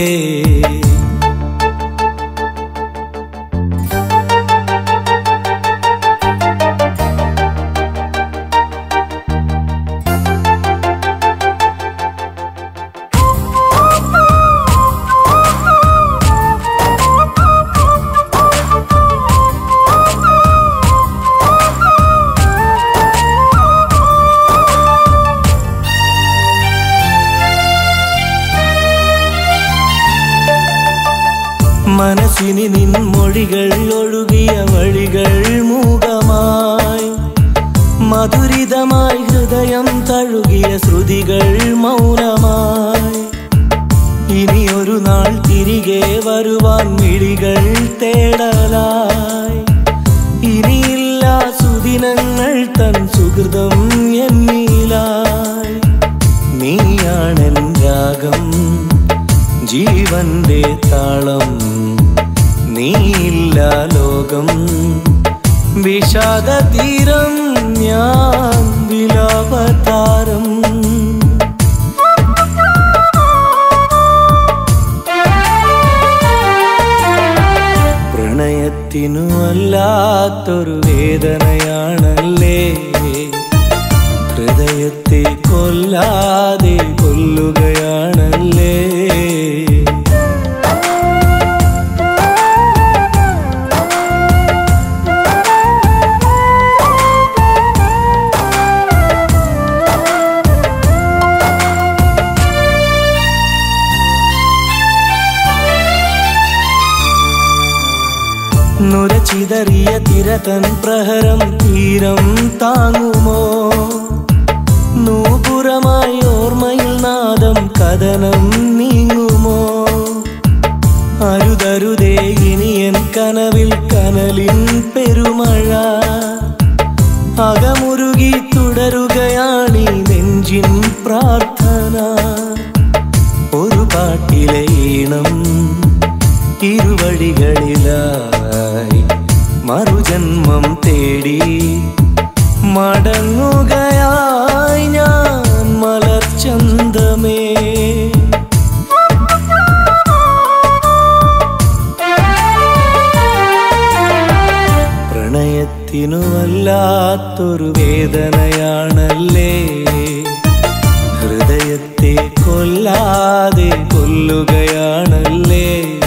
മനസ്സിനി നിൻ മൊഴികൾ ഒഴുകിയ വഴികൾ മൂകമായി മധുരിതമായി ഹൃദയം തഴുകിയ ശ്രുതികൾ മൗനമായി ഇനിയൊരു നാൾ തിരികെ വരുവാൻ മിഴികൾ തേടലായി ഇനിയില്ല സുദിനങ്ങൾ തൻ സുഹൃതം എന്നിലായി നീയാണെൻ രാഗം ജീവന്റെ താളം നീയില്ല ലോകം വിഷാദ തീരം ഞാൻ വിലാപതാരം പ്രണയത്തിനു വല്ലാത്തൊരു വേദനയാണല്ലേ ഹൃദയത്തെ കൊല്ലാതെ കൊല്ലുകയാണല്ലേ നുരചിതറിയ തിരതൻ പ്രഹരം തീരം താങ്ങുമോ നൂപുറമായി ഓർമ്മയിൽ നാദം കഥനം നീങ്ങുമോ അരുതരുതേ ഇനിയൻ കനവിൽ കനലിൻ പെരുമഴ അകമുരുകി തുടരുകയാണീ നെഞ്ചിൻ പ്രാർത്ഥന ഒരു പാട്ടിലെ ഈണം ഇരുവഴികളിലായി മറുജന്മം തേടി മടങ്ങുകയായി ഞാൻ മലർച്ചന്തമേ പ്രണയത്തിനു വല്ലാത്തൊരു വേദനയാണല്ലേ ഹൃദയത്തെ കൊല്ലാതെ കൊല്ലുകയാണല്ലേ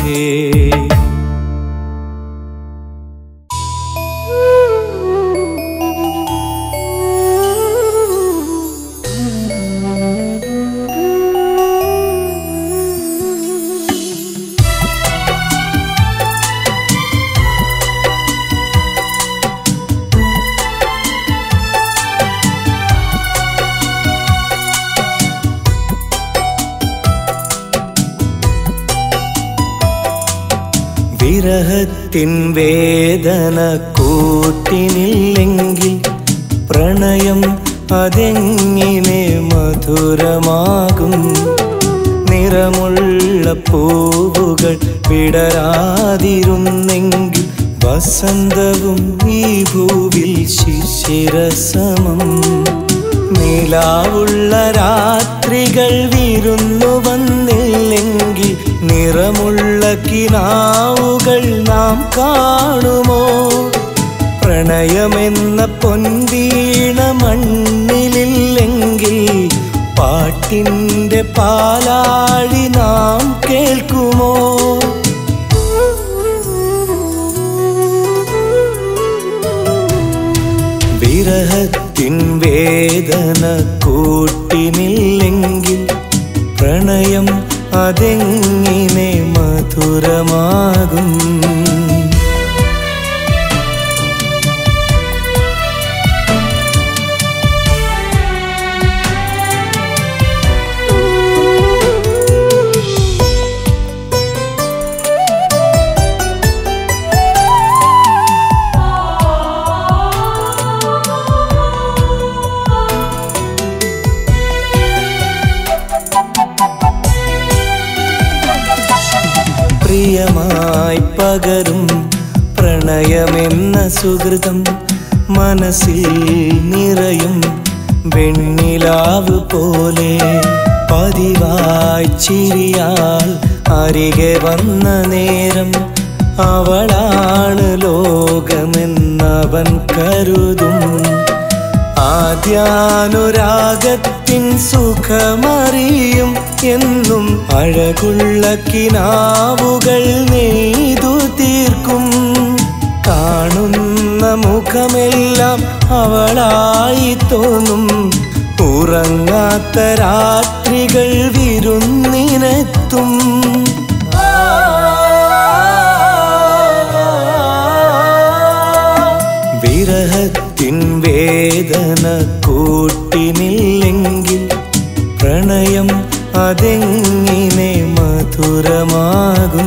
വിരഹത്തിൻ വേദന കൂട്ടിനില്ലെങ്കിൽ പ്രണയം അതെങ്ങിനെ മധുരമാകും നിറമുള്ള പൂവുകൾ വിടരാതിരുന്നെങ്കിൽ വസന്തവും ഈ ഭൂവിൽ ശിശിരസമം നിലാവുള്ള രാത്രികൾ വിരുന്നു വന്നില്ലെങ്കിൽ നിറമുള്ള കിനാവുകൾ നാം കാണുമോ പ്രണയമെന്ന പൊൻവീണ മണ്ണിലില്ലെങ്കിൽ പാട്ടിൻ്റെ പാലാഴി നാം കേൾക്കുമോ വിരഹത്തിൻ വേദന കൂട്ടിനില്ലെങ്കിൽ പ്രണയം അതെങ്ങിനെ മധുരമാകും പ്രിയമായി പകരും പ്രണയമെന്ന സുഹൃതം മനസ്സിൽ നിറയും വെണ്ണിലാവ് പോലെ പതിവായി ചിരിയാൽ അരികെ വന്ന നേരം അവളാണ് ലോകമെന്നവൻ കരുതും ആദ്യാനുരാഗത്തിൻ സുഖമറിയും എന്നും അഴകുള്ള കിനാവുകൾ നെയ്തു തീർക്കും കാണുന്ന മുഖമെല്ലാം അവളായി തോന്നും ഉറങ്ങാത്ത രാത്രികൾ വിരുന്നിനെത്തും വിരഹത്തിൻ വേദന കൂട്ടിനില്ലെങ്കിൽ പ്രണയം അതെങ്ങിനെ മധുരമാകും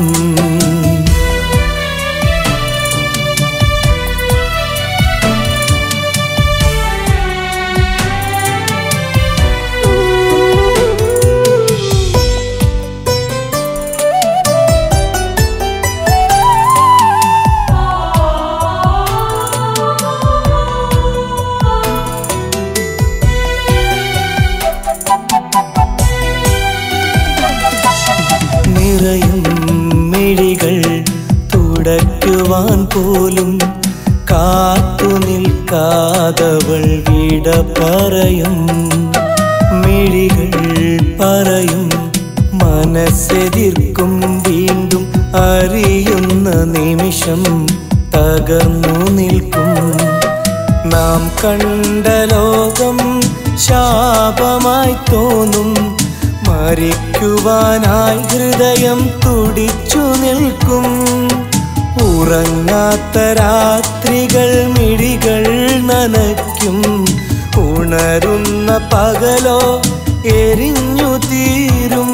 ഓർക്കുവാൻ പോലും കാത്തു നിൽക്കാതവൾ വിട പറയും മിഴികൾ പറയും മനസ്സെതിർക്കും വീണ്ടും അറിയുന്ന നിമിഷം തകർന്നു നിൽക്കും നാം കണ്ട ലോകം ശാപമായി തോന്നും മരിക്കുവാനായി ഹൃദയം തുടിച്ചു നിൽക്കും ഉറങ്ങാത്ത രാത്രികൾ മിഴികൾ നനയ്ക്കും ഉണരുന്ന പകലോ എരിഞ്ഞു തീരും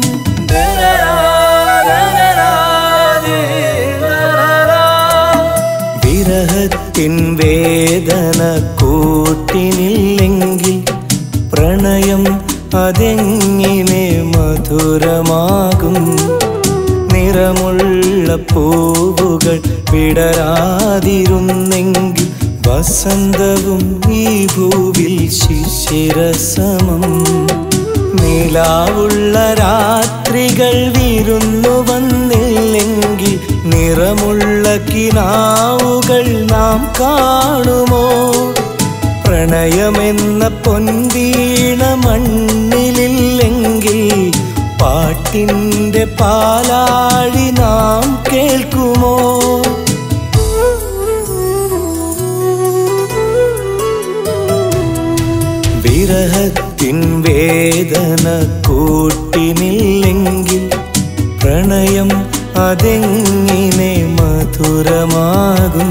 വിരഹത്തിൻ വേദന കൂട്ടിനില്ലെങ്കിൽ പ്രണയം അതെങ്ങിനെ മധുരമാകും നിറമുള്ള പൂവുകൾ വിടരാതിരുന്നെങ്കിൽ വസന്തവും ഈ ഭൂവിൽ ശിശിരസമം നിലാവുള്ള രാത്രികൾ വിരുന്നു വന്നില്ലെങ്കിൽ നിറമുള്ള കിനാവുകൾ നാം കാണുമോ പ്രണയമെന്ന പൊൻവീണ മണ്ണിലില്ലെങ്കിൽ പാട്ടിൻ്റെ പാലാഴി നാം കേൾക്കുമോ വിരഹത്തിൻ വേദന കൂട്ടിനില്ലെങ്കിൽ പ്രണയം അതെങ്ങിനെ മധുരമാകും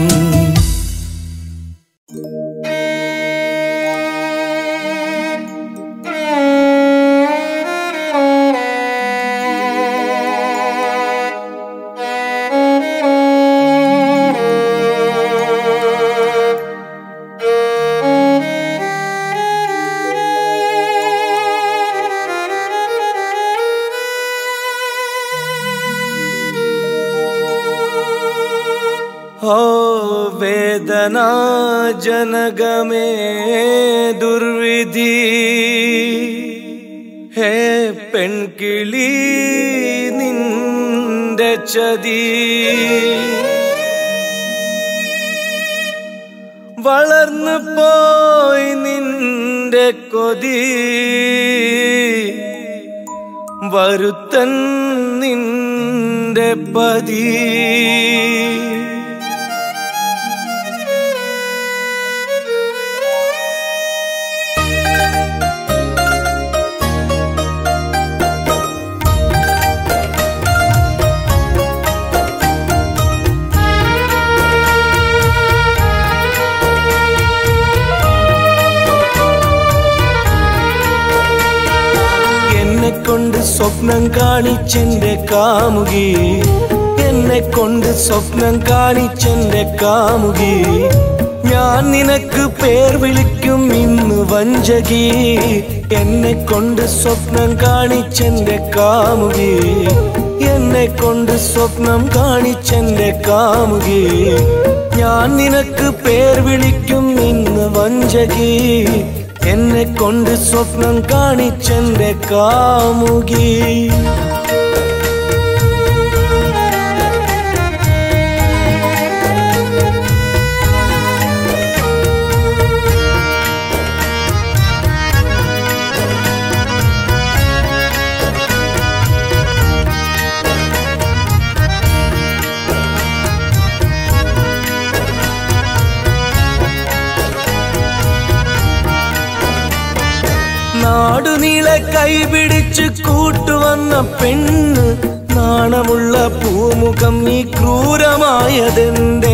ഓ വേദനാ ജനകമേ ദുർവിധി ഹേ പെൺകിളി നിന്റെ ചതി വളർന്നു പോയി നിന്റെ കൊതി വരുത്തൻ നിന്റെ പതി എന്നെ കൊണ്ട് സ്വപ്നം കാണിച്ചെന്റെ കാമുകി എന്നെ കൊണ്ട് സ്വപ്നം കാണിച്ചെന്റെ കാമുകി ഞാൻ നിനക്ക് പേർ വിളിക്കും ഇന്ന് വഞ്ചകി എന്നെ കൊണ്ട് സ്വപ്നം കാണിച്ചെന്റെ കാമുകി എന്നെ കൊണ്ട് സ്വപ്നം കാണിച്ചെന്റെ കാമുകി ഞാൻ നിനക്ക് പേർ വിളിക്കും ഇന്ന് വഞ്ചകി എന്നെ കൊണ്ട് സ്വപ്നം കാണിച്ചെന്റെ കാമുകി നാടുനീളെ കൈപിടിച്ച് കൂട്ടുവന്ന പെണ്ണ് നാണമുള്ള പൂമുഖം ഈ ക്രൂരമായതെന്തേ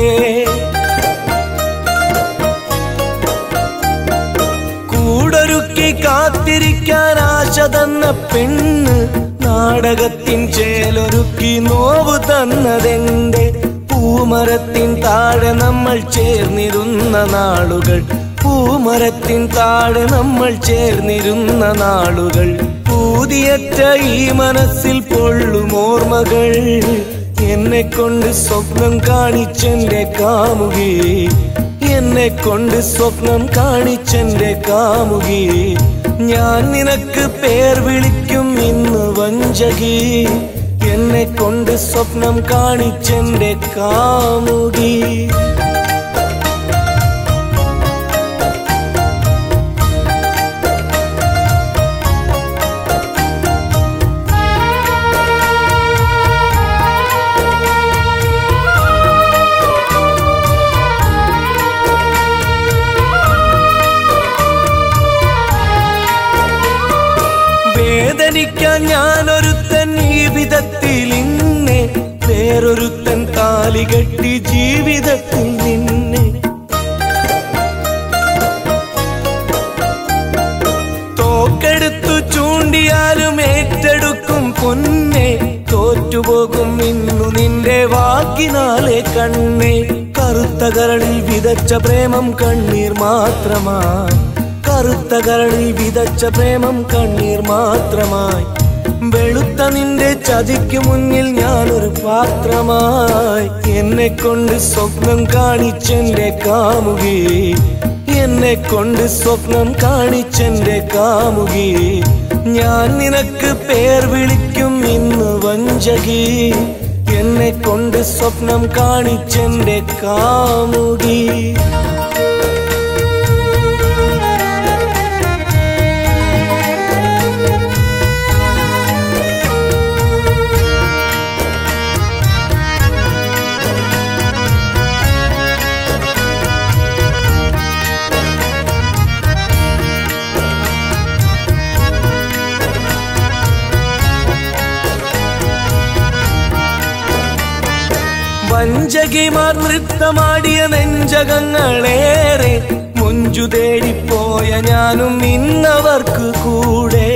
കൂടൊരുക്കി കാത്തിരിക്കാൻ ആശ തന്ന പെണ്ണ് നാടകത്തിൻ ചേലൊരുക്കി നോവ് തന്നതെന്റെ പൂമരത്തിൻ താഴെ നമ്മൾ ചേർന്നിരുന്ന നാളുകൾ പൂമരത്തിൻ താഴെ നമ്മൾ ചേർന്നിരുന്ന നാളുകൾ പൂതിയറ്റ ഈ മനസ്സിൽ പൊള്ളും ഓർമ്മകൾ എന്നെ കൊണ്ട് സ്വപ്നം കാണിച്ചെന്റെ കാമുകി എന്നെ കൊണ്ട് സ്വപ്നം കാണിച്ചെന്റെ കാമുകി ഞാൻ നിനക്ക് പേർ വിളിക്കും ഇന്ന് വഞ്ചകി എന്നെ കൊണ്ട് സ്വപ്നം കാണിച്ചെന്റെ കാമുകി വേദനിക്കാൻ ഞാനൊരുത്തൻ ഈ വിധത്തിൽ ഇന്നെ വേറൊരുത്തൻ താലി കെട്ടി ജീവിതത്തിൽ നിന്നെ തോക്കെടുത്തു ചൂണ്ടിയാലും ഏറ്റെടുക്കും പൊന്നെ തോറ്റുപോകും ഇന്നു നിന്റെ വാക്കിനാലെ കണ്ണേ കറുത്ത കരളിൽ വിതച്ച പ്രേമം കണ്ണീർ മാത്രമായി കറുത്ത കരളിൽ വിതച്ച പ്രേമം കണ്ണീർ മാത്രമായി വെളുത്ത നിന്റെ ചതിക്കു മുന്നിൽ ഞാനൊരു പാത്രമായി എന്നെ കൊണ്ട് സ്വപ്നം കാണിച്ചെന്റെ കാമുകി എന്നെ കൊണ്ട് സ്വപ്നം കാണിച്ചെന്റെ കാമുകി ഞാൻ നിനക്ക് പേർ വിളിക്കും ഇന്ന് വഞ്ചകി എന്നെ കൊണ്ട് സ്വപ്നം കാണിച്ചെന്റെ കാമുകി വഞ്ചകിമാർ നൃത്തമാടിയ നെഞ്ചകങ്ങളേറെ മുഞ്ചു തേടിപ്പോയ ഞാനും ഇന്നവർക്ക് കൂടെ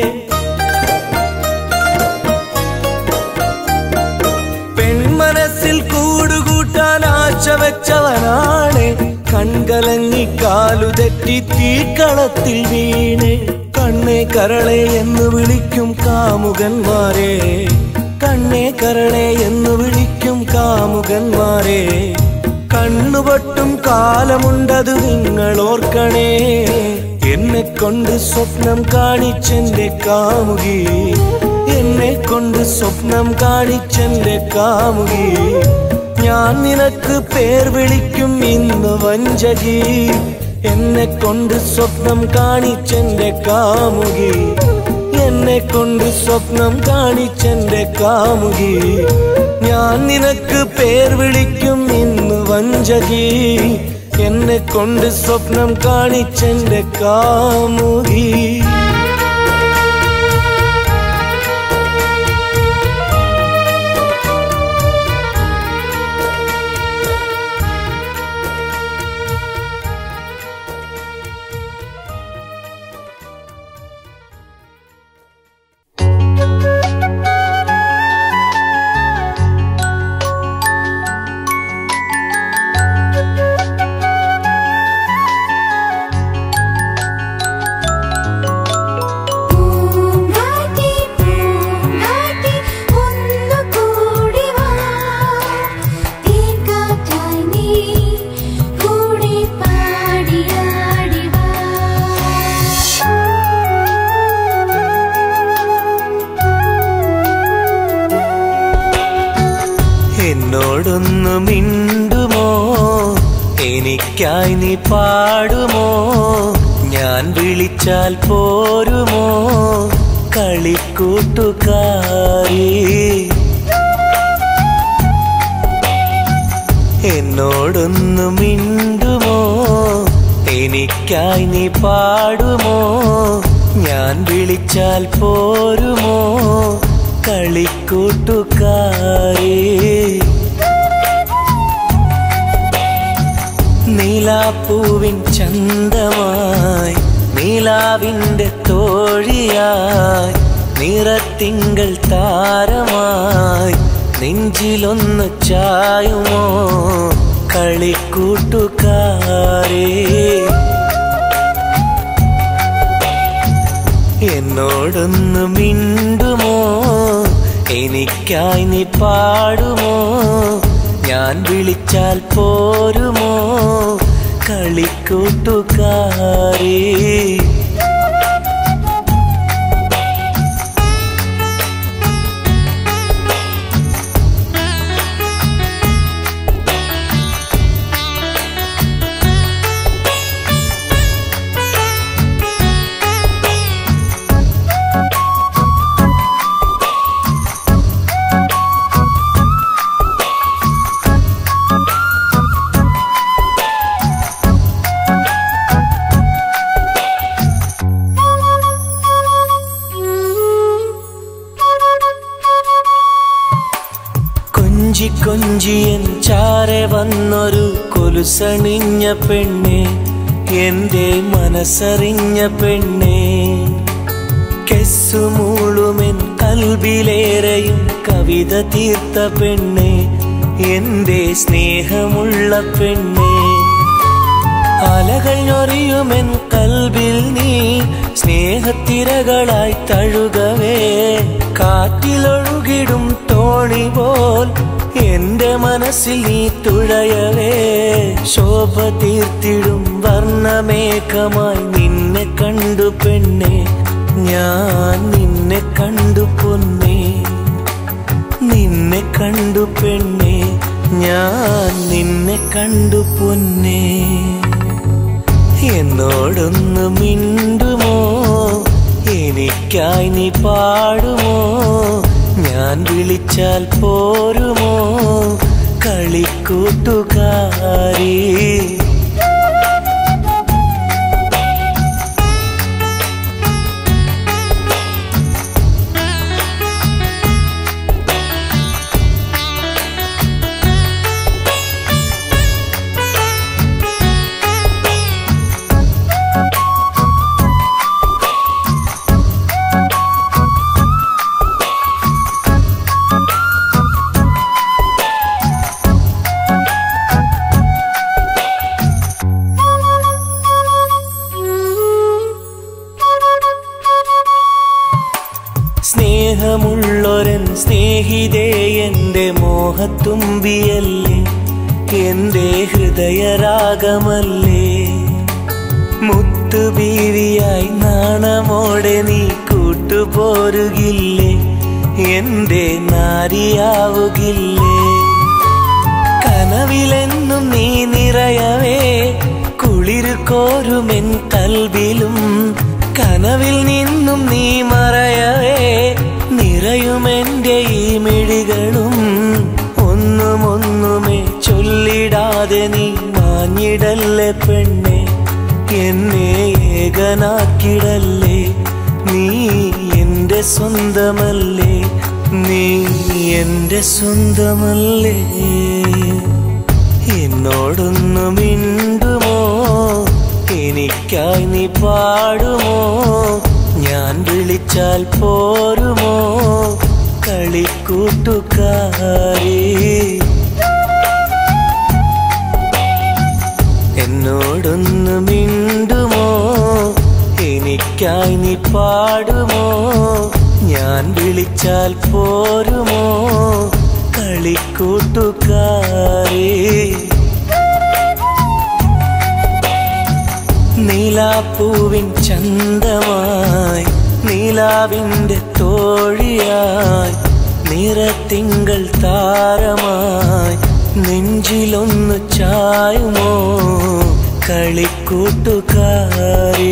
പെൺമനസ്സിൽ കൂടുകൂട്ടാൻ ആശ വെച്ചവനാണ് കൺകലങ്ങി കാലു തെറ്റി തീക്കളത്തിൽ വീണ് കണ്ണേ കരളെ എന്ന് വിളിക്കും കാമുകന്മാരെ കണ്ണേ കരളെ എന്ന് വിളിക്കും കാമുകന്മാരെ കണ്ണുപൊട്ടും കാലമുണ്ടത് നിങ്ങൾ ഓർക്കണേ എന്നെ കൊണ്ട് സ്വപ്നം കാണിച്ചെന്റെ കാമുകി എന്നെ കൊണ്ട് സ്വപ്നം കാണിച്ചെന്റെ കാമുകി ഞാൻ നിനക്ക് പേർ വിളിക്കും ഇന്ന് വഞ്ചകി എന്നെ കൊണ്ട് സ്വപ്നം കാണിച്ചെന്റെ കാമുകി എന്നെ കൊണ്ട് സ്വപ്നം കാണിച്ചെന്റെ കാമുകി ഞാൻ നിനക്ക് പേർ വിളിക്കും ഇന്ന് വഞ്ചകി എന്നെ കൊണ്ട് സ്വപ്നം കാണിച്ചെന്റെ കാമുകി പൂങ്കാറ്റി പൂങ്കാറ്റി ഒന്നു കൂടി വാ തേൻകാറ്റായി നീ കൂടെ പാടിയാടി വാ എന്നോടൊന്നു മിണ്ടുമോ എനിക്കായി നീ പാടുമോ ഞാൻ വിളിച്ചാൽ പോരുമോ കളിക്കൂട്ടുകാരി എന്നോടൊന്നു മിണ്ടുമോ എനിക്കായി നീ പാടുമോ ഞാൻ വിളിച്ചാൽ പോരുമോ കളിക്കൂട്ടുകാരി നീലാപ്പൂവിൻ ചന്തമായി നീലാവിൻ്റെ തോഴിയായി നിറത്തിങ്കൾ താരമായി നെഞ്ചിലൊന്ന് ചായുമോ കളിക്കൂട്ടുകാരേ എന്നോടൊന്ന് മിണ്ടുമോ എനിക്കായി നീ പാടുമോ ഞാൻ വിളിച്ചാൽ പോരുമോ കളിക്കൂട്ടുകാരേ എന്നൊരു കൊലുസണിഞ്ഞ പെണ്ണെ എന്റെ മനസ്സറിഞ്ഞ പെണ്ണെ കെസ്സുമൂളുമെൻ കൽബിലേറെയും കവിത തീർത്ത പെണ്ണെ എന്റെ സ്നേഹമുള്ള പെണ്ണെ അലകൾ ഞൊറിയുമെൻ കൽബിൽ നീ സ്നേഹത്തിരകളായി തഴുകവേ കാറ്റിലൊഴുകിടും തോണി പോൽ എന്റെ മനസ്സിൽ നീ തുഴയവേ ശോഭ തീർത്തിടും വർണ്ണമേഘമായി നിന്നെ കണ്ടു പെണ്ണെ ഞാൻ നിന്നെ കണ്ടു പൊന്നേ നിന്നെ കണ്ടു പെണ്ണെ ഞാൻ നിന്നെ കണ്ടു പൊന്നേ എന്നോടൊന്ന് മിണ്ടുമോ എനിക്കായി നീ പാടുമോ ഞാൻ വിളിച്ചാൽ പോരുമോ കളിക്കൂട്ടുകാരി സ്നേഹമുള്ളൊരൻ സ്നേഹിതേ എന്റെ മോഹത്തുമ്പിയല്ലേ എന്റെ ഹൃദയരാഗമല്ലേ മുത്തുബീവിയായി നാണമോടെ നീ കൂട്ടുപോരുകില്ലേ എന്റെ നാരിയാവുകില്ലേ കനവിലെന്നും നീ നിറയവേ കുളിരു കോരുമെൻ കൽവിലും കനവിൽ നിന്നും നീ മറയവേ നിറയുമെന്റെ ഈ മിഴികളും ഒന്നും ഒന്നുമേ ചൊല്ലിടാതെ നീ മാഞ്ഞിടല്ലേ പെണ്ണെ എന്നെ ഏകനാക്കിടല്ലേ നീ എന്റെ സ്വന്തമല്ലേ നീ എന്റെ സ്വന്തമല്ലേ എന്നോടൊന്നു മിണ്ടുമോ എനിക്കായി നീ പാടുമോ ഞാൻ വിളിച്ചാൽ പോരുമോ കളിക്കൂട്ടുകാരി എന്നോടൊന്ന് മിണ്ടുമോ എനിക്കായി നീ പാടുമോ ഞാൻ വിളിച്ചാൽ പോരുമോ കളിക്കൂട്ടുകാരി നീലാപ്പൂവിൻ ചന്തമായി നീലാവിൻ്റെ തോഴിയായി നിറത്തിങ്കൾ താരമായി നെഞ്ചിലൊന്നു ചായുമോ കളിക്കൂട്ടുകാരി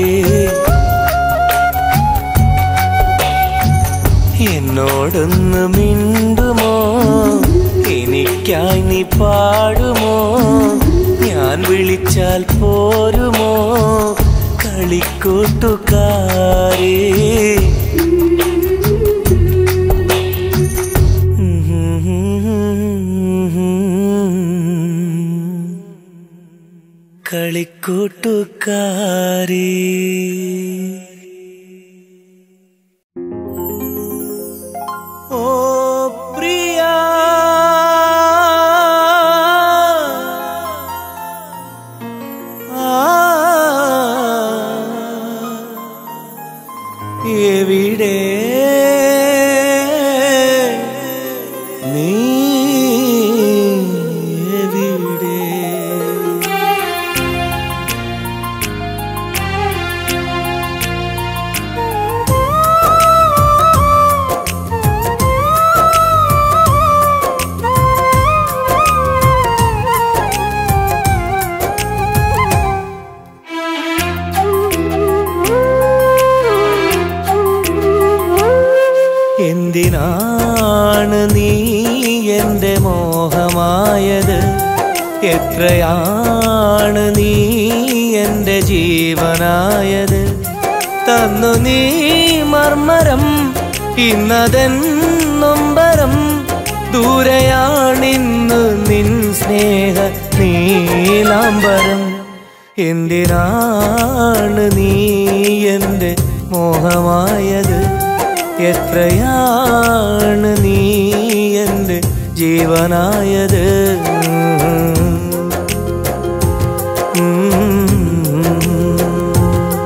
എന്നോടൊന്ന് മിണ്ടുമോ എനിക്കായി നീ പാടുമോ ഞാൻ വിളിച്ചാൽ പോരുമോ കളിക്കൂട്ടുകാരി കളിക്കൂട്ടുകാരി ഓ പ്രിയ എവിടെ നീ എവിടെ എന്തിനാണ് നീ എൻ്റെ മോഹമായത് എത്രയാണ് നീ എൻ്റെ ജീവനായത് തന്നു നീ മർമരം ഇന്നതൻ നൊമ്പരം ദൂരെയാണിന്ന് നിൻ സ്നേഹ നീ നീലാംബരം എന്തിനാണ് നീ എൻ്റെ മോഹമായത് എത്രയാണ് നീ എൻ്റെ ജീവനായത് ഉം.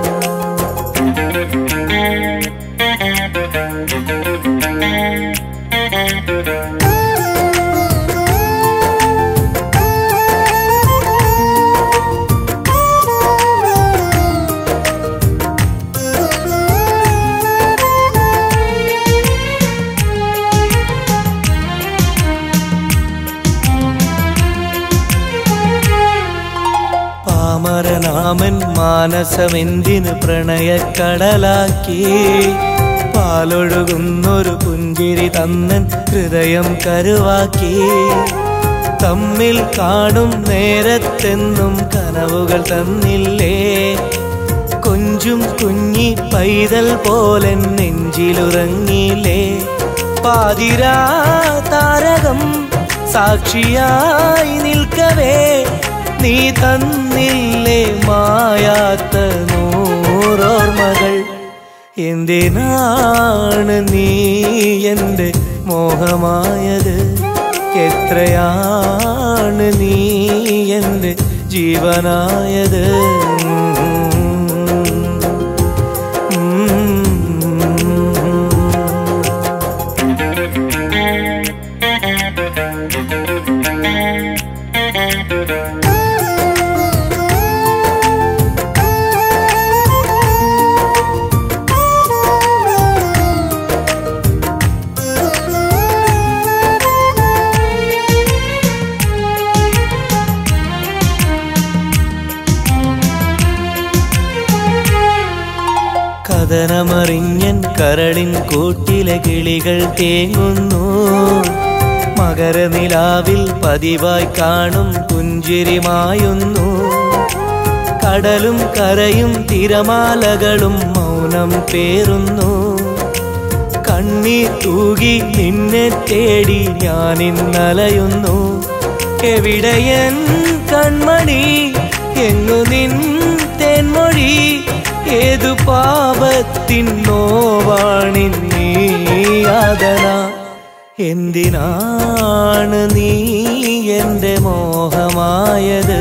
പാമരനാമൻ മാനസമെന്തിന് പ്രണയക്കടലാക്കി പാലൊഴുകുന്നൊരു പുഞ്ചിരി തന്നൻ ഹൃദയം കരുവാക്കി തമ്മിൽ കാണും നേരത്തെന്നും കനവുകൾ തന്നില്ലേ കൊഞ്ചും കുഞ്ഞി പൈതൽ പോലെ നെഞ്ചിലുറങ്ങിയില്ലേ പാതിരാ താരകം സാക്ഷിയായി നിൽക്കവേ നീ തന്നില്ലേ മായാത്ത നൂറോർമകൾ എന്തിനാണ് നീ എൻ്റെ മോഹമായത് എത്രയാണ് നീ എൻ്റെ ജീവനായത് ഉം. കഥനമറിഞ്ഞൻ കരളിൻ കൂട്ടിലെ കിളികൾ തേങ്ങുന്നു മകരനിലാവിൽ പതിവായി കാണും പുഞ്ചിരിമായുന്നു കടലും കരയും തിരമാലകളും മൗനം പേറുന്നു കണ്ണീർ തൂകി നിന്നെ തേടി ഞാൻ ഇന്നലയുന്നു എവിടെയൻ കൺമണി എങ്ങു നിൻ തേൻമൊഴി ഏതു പാപത്തിൻ നോവാണിൻ നീ യാതന എന്തിനാണ് നീ എൻ്റെ മോഹമായത്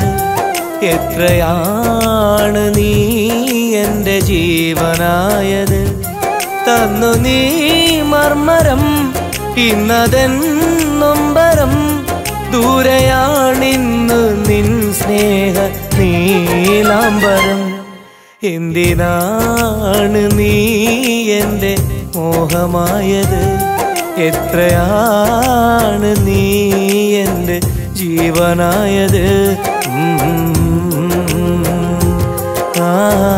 എത്രയാണ് നീ എൻ്റെ ജീവനായത് തന്നു നീ മർമരം ഇന്നതൻ നൊമ്പരം ദൂരെയാണിന്ന് നിൻ സ്നേഹ നീലാംബരം എന്തിനാണ് നീ എൻ്റെ മോഹമായത് എത്രയാണ് നീ എൻ്റെ ജീവനായത് ഉം. ആ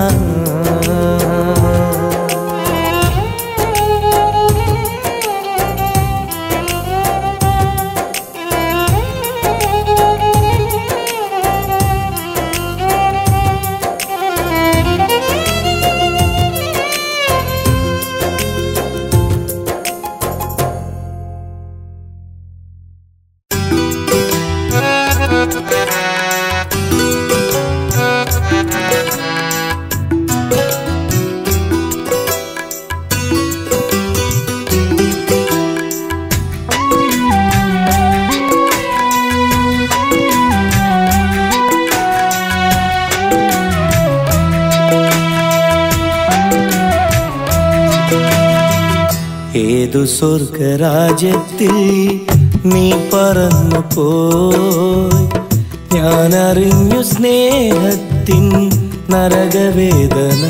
ഏതു സ്വർഗരാജ്യത്തിൽ നീ പറന്നു പോയി ഞാൻ അറിഞ്ഞു സ്നേഹത്തിൻ നരകവേദന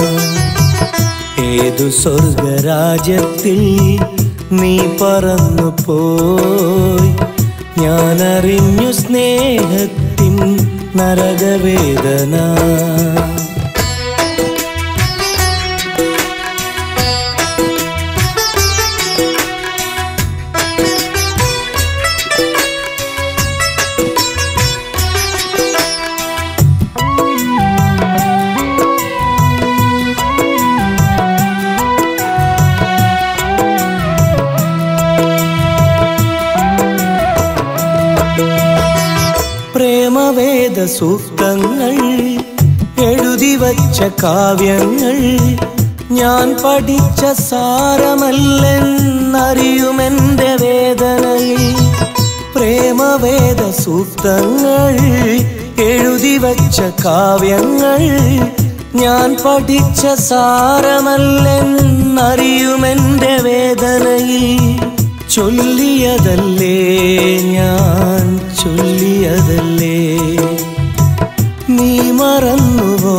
ഏതു സ്വർഗരാജ്യത്തിൽ നീ പറന്നു പോയി ഞാൻ അറിഞ്ഞു സ്നേഹത്തിൻ നരകവേദന പ്രേമവേദ സൂക്തങ്ങൾ എഴുതി വച്ച കാവ്യങ്ങൾ ഞാൻ പഠിച്ച സാരമല്ലെന്നറിയുമെന്റെ വേദനയിൽ പ്രേമവേദ സൂക്തങ്ങൾ എഴുതി വച്ച കാവ്യങ്ങൾ ഞാൻ പഠിച്ച സാരമല്ലെന്നറിയുമെന്റെ വേദനയിൽ ചൊല്ലിയതല്ലേ ഞാൻ ചൊല്ലിയതല്ലേ നീ മറന്നുവോ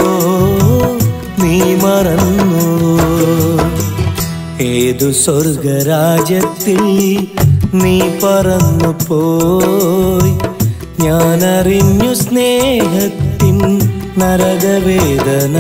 നീ മറന്നുവോ ഏതു സ്വർഗരാജ്യത്തിൽ നീ പറന്നു പോയി ഞാൻ അറിഞ്ഞു സ്നേഹത്തിൻ നരകവേദന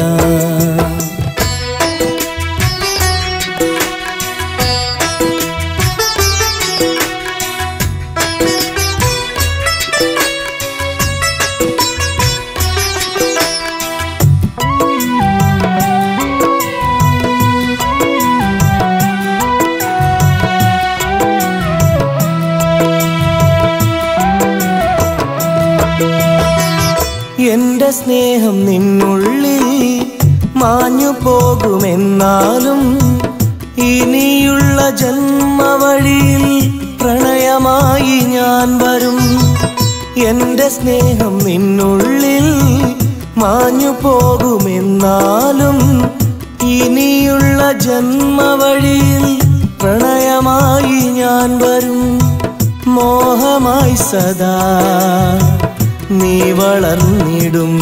എന്റെ സ്നേഹം നിന്നുള്ളിൽ മാഞ്ഞു പോകുമെന്നാലും ഇനിയുള്ള ജന്മവഴിയിൽ പ്രണയമായി ഞാൻ വരും എന്റെ സ്നേഹം നിന്നുള്ളിൽ മാഞ്ഞു പോകുമെന്നാലും ഇനിയുള്ള ജന്മവഴിയിൽ പ്രണയമായി ഞാൻ വരും മോഹമായി സദാ നീ വളർന്നിടും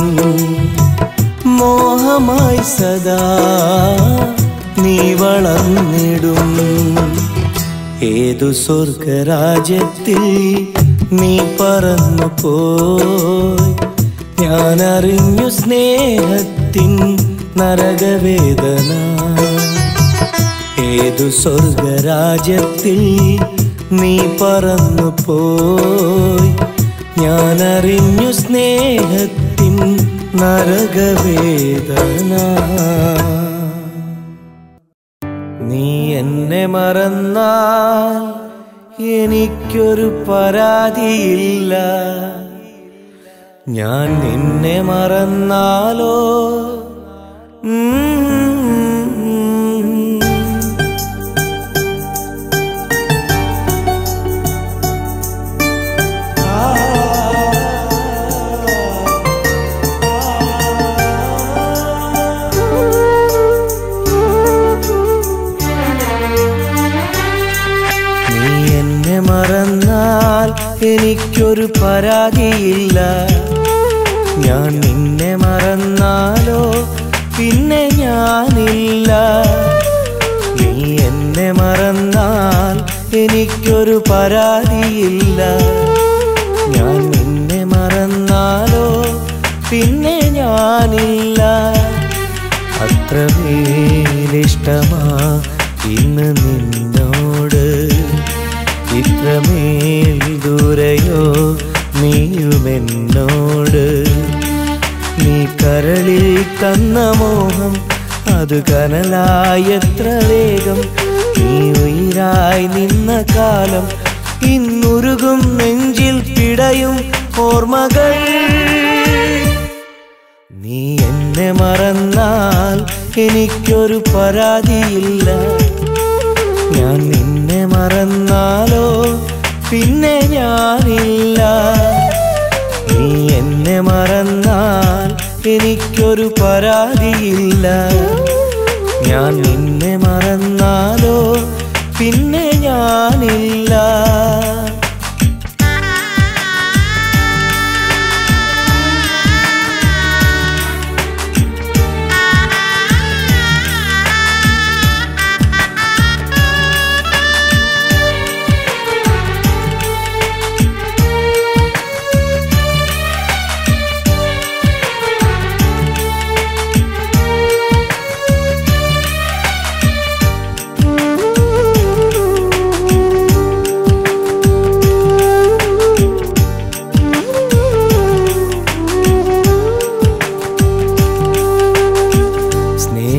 മോഹമായി സദാ നീ വളർന്നിടും ഏതു സ്വർഗരാജ്യത്തിൽ നീ പറന്നു പോയി ഞാൻ അറിഞ്ഞു സ്നേഹത്തിൻ നരകവേദന ഏതു സ്വർഗരാജ്യത്തിൽ നീ പറന്നു പോയി ഞാൻ അറിഞ്ഞു സ്നേഹത്തിൻ നരകവേദന നീ എന്നെ മറന്നാൽ എനിക്കൊരു പരാതിയില്ല ഞാൻ നിന്നെ മറന്നാലോ ഉം. നീ എന്നെ മറന്നാൽ എനിക്കൊരു പരാതിയില്ല ഞാൻ നിന്നെ മറന്നാലോ പിന്നെ ഞാനില്ല നീ എന്നെ മറന്നാൽ എനിക്കൊരു പരാതിയില്ല ഞാൻ നിന്നെ മറന്നാലോ പിന്നെ ഞാനില്ല അത്രമേലിഷ്ടമാ ഇന്ന് നിന്നോട് ഇത്രമേൽ ദൂരയോ നീയുമെന്നോട് നീ കരളിൽ തന്ന മോഹം അത് കനലായി എത്ര വേഗം നീ ഉയിരായി നിന്ന കാലം ഇന്നുരുകും നെഞ്ചിൽ പിടയും ഓർമ്മകൾ നീ എന്നെ മറന്നാൽ എനിക്കൊരു പരാതിയില്ല ഞാൻ നിന്നെ മറന്നാലോ പിന്നെ ഞാനില്ല നീ എന്നെ മറന്നാൽ എനിക്കൊരു പരാതിയില്ല ഞാൻ നിന്നെ മറന്നാലോ പിന്നെ ഞാനില്ല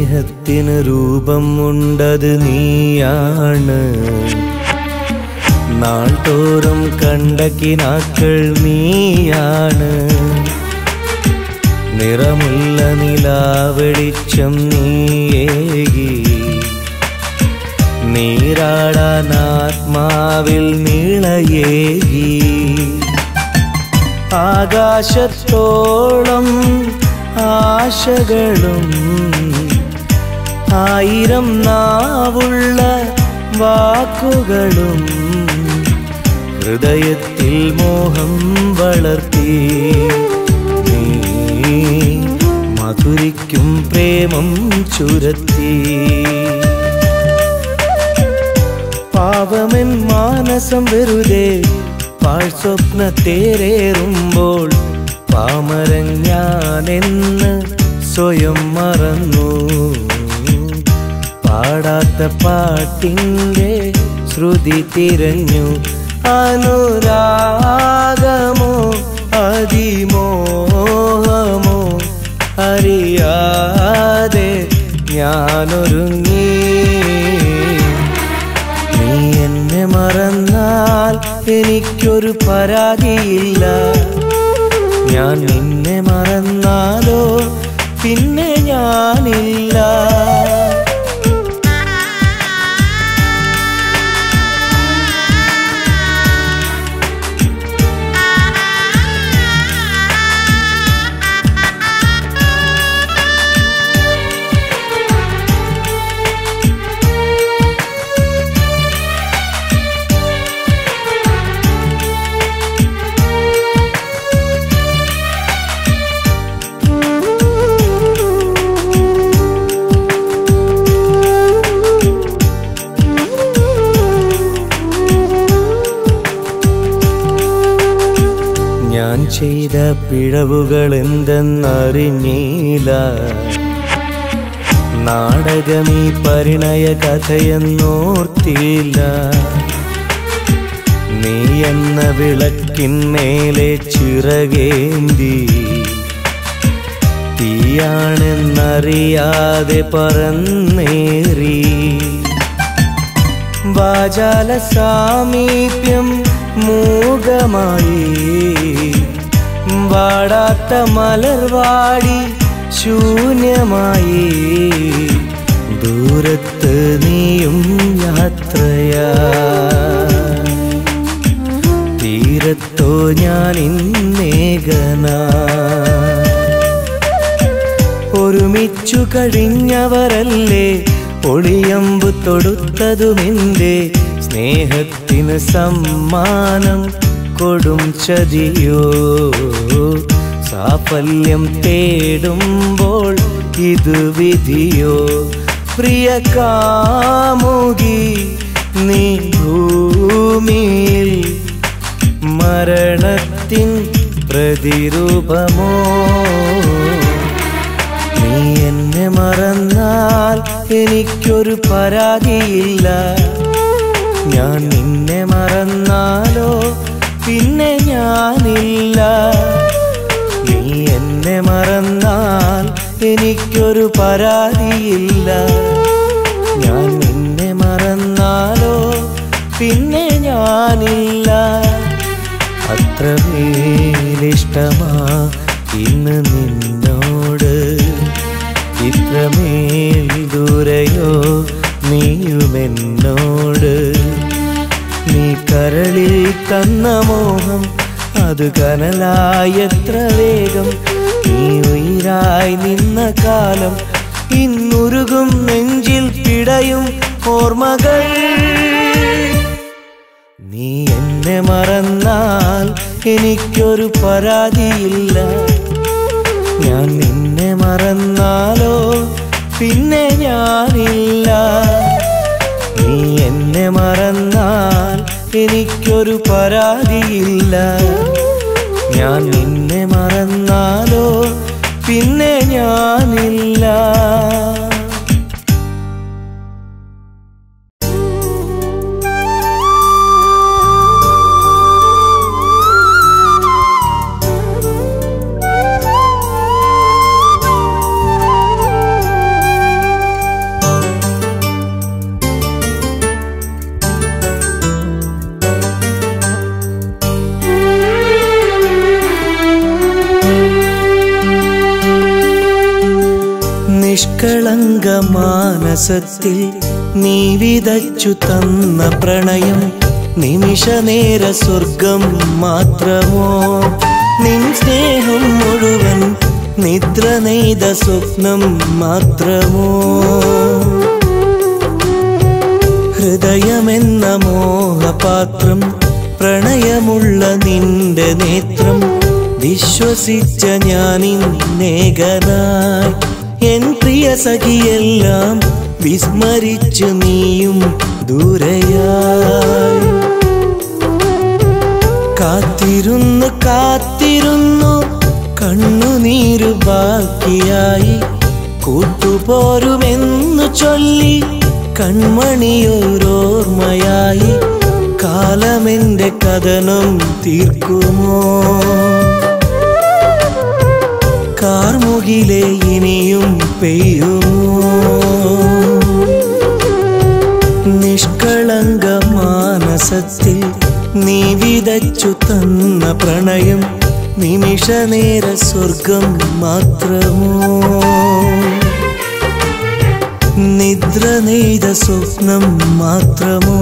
സ്നേഹത്തിന് രൂപം ഉണ്ടത് നീയാണ് നാൾതോറും കണ്ട കിനാക്കൾ നീയാണ് നിറമുള്ള നിലാവെളിച്ചം നീയേകി നീരാടാൻ ആത്മാവിൽ നീളയേകി ആകാശത്തോളം ആശകളും ആയിരം നാവുള്ള വാക്കുകളും ഹൃദയത്തിൽ മോഹം വളർത്തി നീ മധുരിക്കും പ്രേമം ചുരത്തി പാവമെൻ മാനസം വെറുതെ പാഴ്സ്വപ്ന തേരേറുമ്പോൾ പാമരൻ ഞാനെന്ന് സ്വയം മറന്നു പാടാത്ത പാട്ടിൻ്റെ ശ്രുതി തിരഞ്ഞു അനുരാഗമോ അതിമോഹമോ അറിയാതെ ഞാനൊരുങ്ങി നീ എന്നെ മറന്നാൽ എനിക്കൊരു പരാതിയില്ല ഞാൻ നിന്നെ മറന്നാലോ പിന്നെ ഞാനില്ല ഞാൻ ചെയ്ത പിഴവുകൾ എന്തെന്നറിഞ്ഞില്ല നാടകമീ പരിണയ കഥയെന്നോർത്തില്ല നീ എന്ന വിളക്കിന്മേലെ ചിറകേന്തി തീയാണെന്നറിയാതെ പറന്നേറി വാചാല സാമീപ്യം മൂകമായി വാടാത്ത മലർവാടി ശൂന്യമായി ദൂരത്ത് നീയും യാത്രയാ തീരത്തോ ഞാൻ ഇന്നേകനാ ഒരുമിച്ചു കഴിഞ്ഞവരല്ലേ ഒളിയമ്പ് തൊടുത്തതുമെന്റെ സ്നേഹത്തിന് സമ്മാനം കൊടും ചതിയോ സാഫല്യം തേടുമ്പോൾ ഇത് വിധിയോ പ്രിയ കാമുകി നീ ഭൂമിയിൽ മരണത്തിൻ പ്രതിരൂപമോ നീ എന്നെ മറന്നാൽ എനിക്കൊരു പരാതിയില്ല ഞാൻ നിന്നെ മറന്നാലോ പിന്നെ ഞാനില്ല നീ എന്നെ മറന്നാൽ എനിക്കൊരു പരാതിയില്ല ഞാൻ നിന്നെ മറന്നാലോ പിന്നെ ഞാനില്ല അത്രമേലിഷ്ടമാ ഇന്ന് നിന്നോട് ഇത്രമേൽ ദൂരയോ നീയുമെന്നോട് നീ കരളിൽ തന്ന മോഹം അത് കനലായി എത്ര വേഗം നീ ഉയിരായി നിന്ന കാലം ഇന്നുരുകും നെഞ്ചിൽ പിടയും ഓർമ്മകൾ നീ എന്നെ മറന്നാൽ എനിക്കൊരു പരാതിയില്ല ഞാൻ നിന്നെ മറന്നാലോ പിന്നെ ഞാനില്ല നീ എന്നെ മറന്നാൽ എനിക്കൊരു പരാതിയില്ല ഞാൻ നിന്നെ മറന്നാലോ പിന്നെ ഞാനില്ല Thank നിഷ്കളങ്ക മാനസത്തിൽ നീ വിതച്ചു തന്ന പ്രണയം നിമിഷനേര സ്വർഗം മാത്രമോ നിൻ സ്നേഹം മുഴുവൻ നിദ്ര നെയ്ത സ്വപ്നം മാത്രമോ ഹൃദയമെന്ന മോഹപാത്രം പ്രണയമുള്ള നിന്റെ നേത്രം വിശ്വസിച്ച ഞാനിന്നേകനായി എൻ പ്രിയ സഖിയെല്ലാം വിസ്മരിച്ചു നീയും ദൂരയായി കാത്തിരുന്നു കാത്തിരുന്നു കണ്ണുനീരു ബാക്കിയായി കൂട്ടുപോരുമെന്നു ചൊല്ലി കൺമണിയോരോർമ്മയായി കാലമെന്റെ കഥനം തീർക്കുമോ കാർമുകിലെ ഇനിയും പെയ്യുമോ നിഷ്കളങ്ക മാനസത്തിൽ നീ വിതച്ചു തന്ന പ്രണയം നിമിഷനേര സ്വർഗം മാത്രമോ നിദ്ര നെയ്ത സ്വപ്നം മാത്രമോ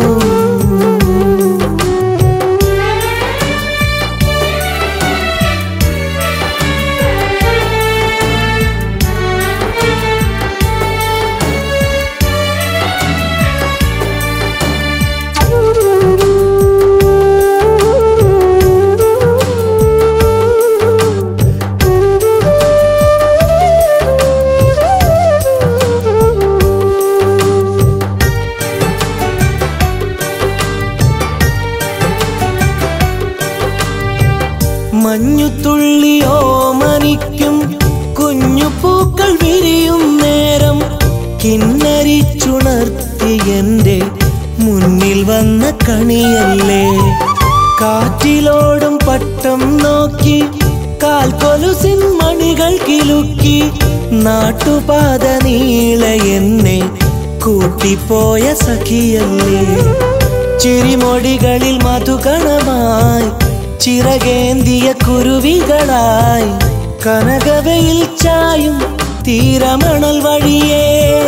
മഞ്ഞുതുള്ളിയോ മനിക്കും കുഞ്ഞു പൂക്കൾ വിരിയും നേരം കിന്നരിച്ചുണർത്തി എന്റെ മുന്നിൽ വന്ന കണിയല്ലേ കാറ്റിലോടും പട്ടം നോക്കി കാൽ കൊലുസിൻ മണികൾ കിലുക്കി നാട്ടുപാത നീളെ എന്നെ കൂട്ടിപ്പോയ സഖിയല്ലേ ചിരിമൊടികളിൽ മധുകണമായി ചിറകേന്തിയ കുരുവികളായി കനകവയിൽ ചായും തീരമണൽ വഴിയേ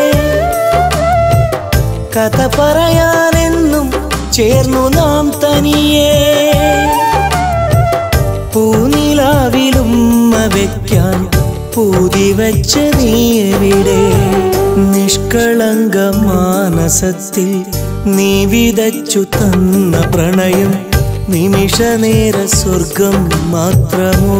കഥ പറയാനെന്നും ചേർന്നു നാം തനിയേ പൂനിലാവിലും വയ്ക്കാൻ പൂതി വച്ച നീ എവിടെ നിഷ്കളങ്ക മാനസത്തിൽ നീ വിതച്ചു തന്ന പ്രണയം നിമിഷനേര സ്വർഗം മാത്രമോ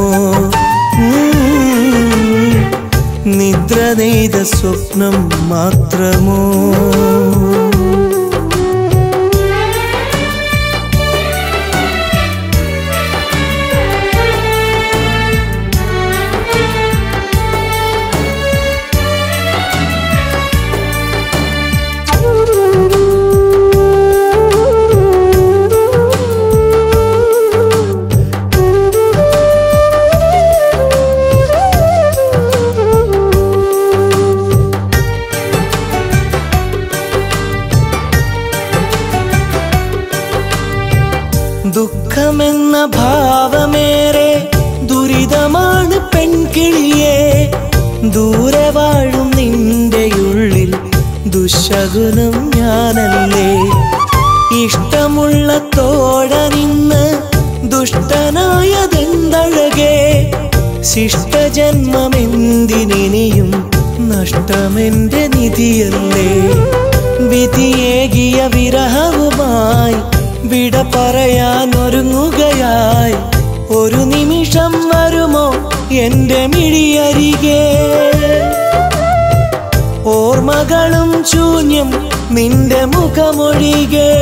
ഉം, നിദ്ര നെയ്ത സ്വപ്നം മാത്രമോ ദുഃഖമെന്ന ഭാവമേറെ ദുരിതമാണ് പെൺകിളിയെ ദൂരെ വാഴും നിന്റെയുള്ളിൽ ദുശകുനം ഞാനല്ലേ ഇഷ്ടമുള്ള തോഴ നിന്ന് ദുഷ്ടനായതെന്തഴകേ ശിഷ്ടജന്മമെന്തിനിയും നഷ്ടമെന്റെ നിധിയല്ലേ വിധിയേകിയ വിരഹവുമായി വിട പറയാൻ ഒരുങ്ങുകയായി ഒരു നിമിഷം വരുമോ എന്റെ മിഴിയരികെ ഓർമ്മകളും ശൂന്യം നിന്റെ മുഖമൊഴികെ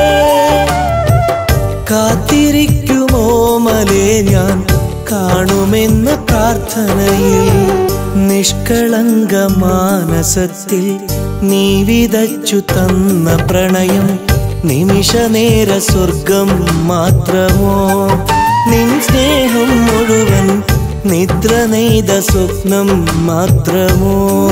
കാത്തിരിക്കുമോ മലേ ഞാൻ കാണുമെന്ന പ്രാർത്ഥനയിൽ നിഷ്കളങ്ക മാനസത്തിൽ നീ വിതച്ചു തന്ന പ്രണയം നിമിഷനേര സ്വർഗം മാത്രമോ നിൻ സ്നേഹം മുഴുവൻ നിദ്ര നെയ്ത സ്വപ്നം മാത്രമോ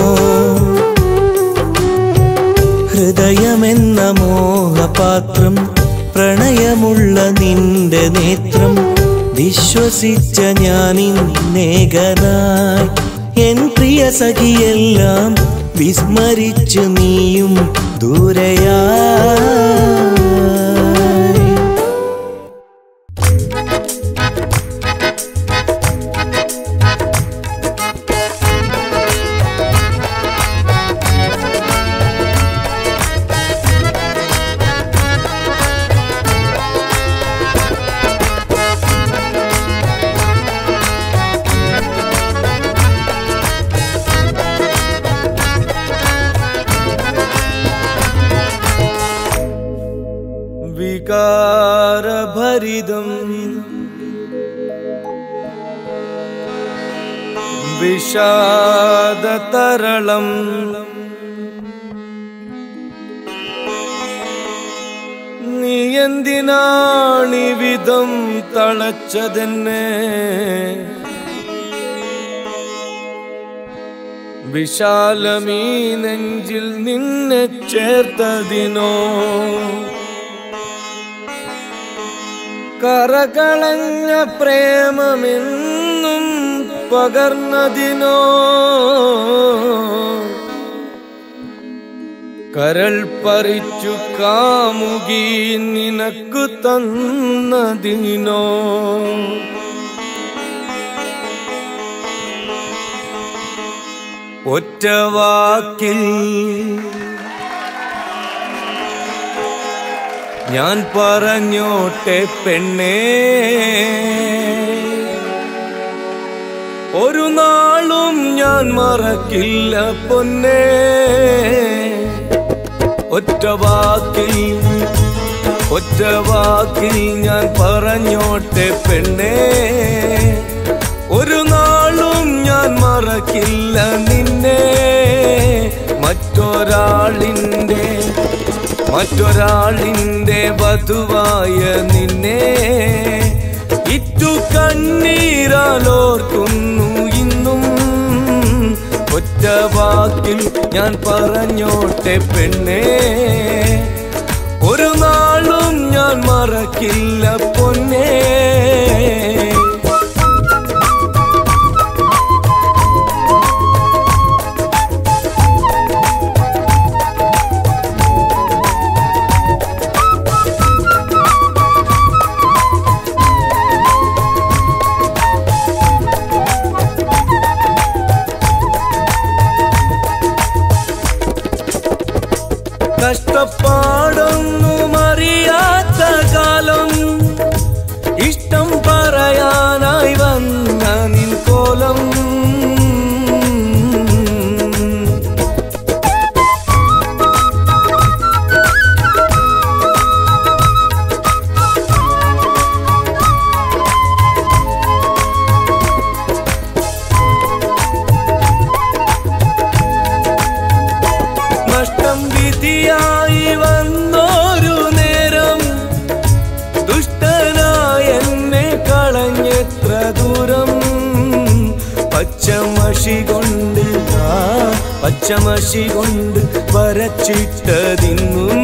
ഹൃദയമെന്ന മോഹപാത്രം പ്രണയമുള്ള നിന്റെ നേത്രം വിശ്വസിച്ച ഞാനിന്നേകനായി എൻ പ്രിയ സഖിയെല്ലാം വിസ്മരിച്ചു നീയും ദൂരയാ വികാരഭരിതം വിഷാദതരളം നീ എന്തിനാണിവിധം തളച്ചതെന്നെ വിശാലമീ നെഞ്ചിൽ നിന്നെ ചേർത്തതിനോ കറകളഞ്ഞ പ്രേമമെന്നും പകർന്നതിനോ കരൾ പറിച്ചു കാമുകി നിനക്കു തന്നതിനോ ഒറ്റ വാക്കിൽ ഞാൻ പറഞ്ഞോട്ടെ പെണ്ണേ ഒരു നാളും ഞാൻ മറക്കില്ല പൊന്നേ ഒറ്റ വാക്കിൽ ഒറ്റ വാക്കിൽ ഞാൻ പറഞ്ഞോട്ടെ പെണ്ണേ ഒരു നാളും ഞാൻ മറക്കില്ല നിന്നെ മറ്റൊരാളിൻ്റെ മറ്റൊരാളിൻ്റെ വധുവായ നിന്നെ ഇറ്റു കണ്ണീരാലോർക്കുന്നു ഇന്നും ഒറ്റ വാക്കിൽ ഞാൻ പറഞ്ഞോട്ടെ പെണ്ണേ ഒരു നാളും ഞാൻ മറക്കില്ല പൊന്നേ കഷ്ടപ്പാടൊന്നും അറിയാത്ത കാലം ഇഷ്ടം പറയാനായി വന്ന നിൻ കോലം നഷ്ടം വിധിയായി വന്നൊരു നേരം ദുഷ്ടനായ എന്നെ കളഞ്ഞെത്ര ദൂരം പച്ചമഷി കൊണ്ട് ആ പച്ചമഷി കൊണ്ട് വരച്ചിട്ടതിന്നും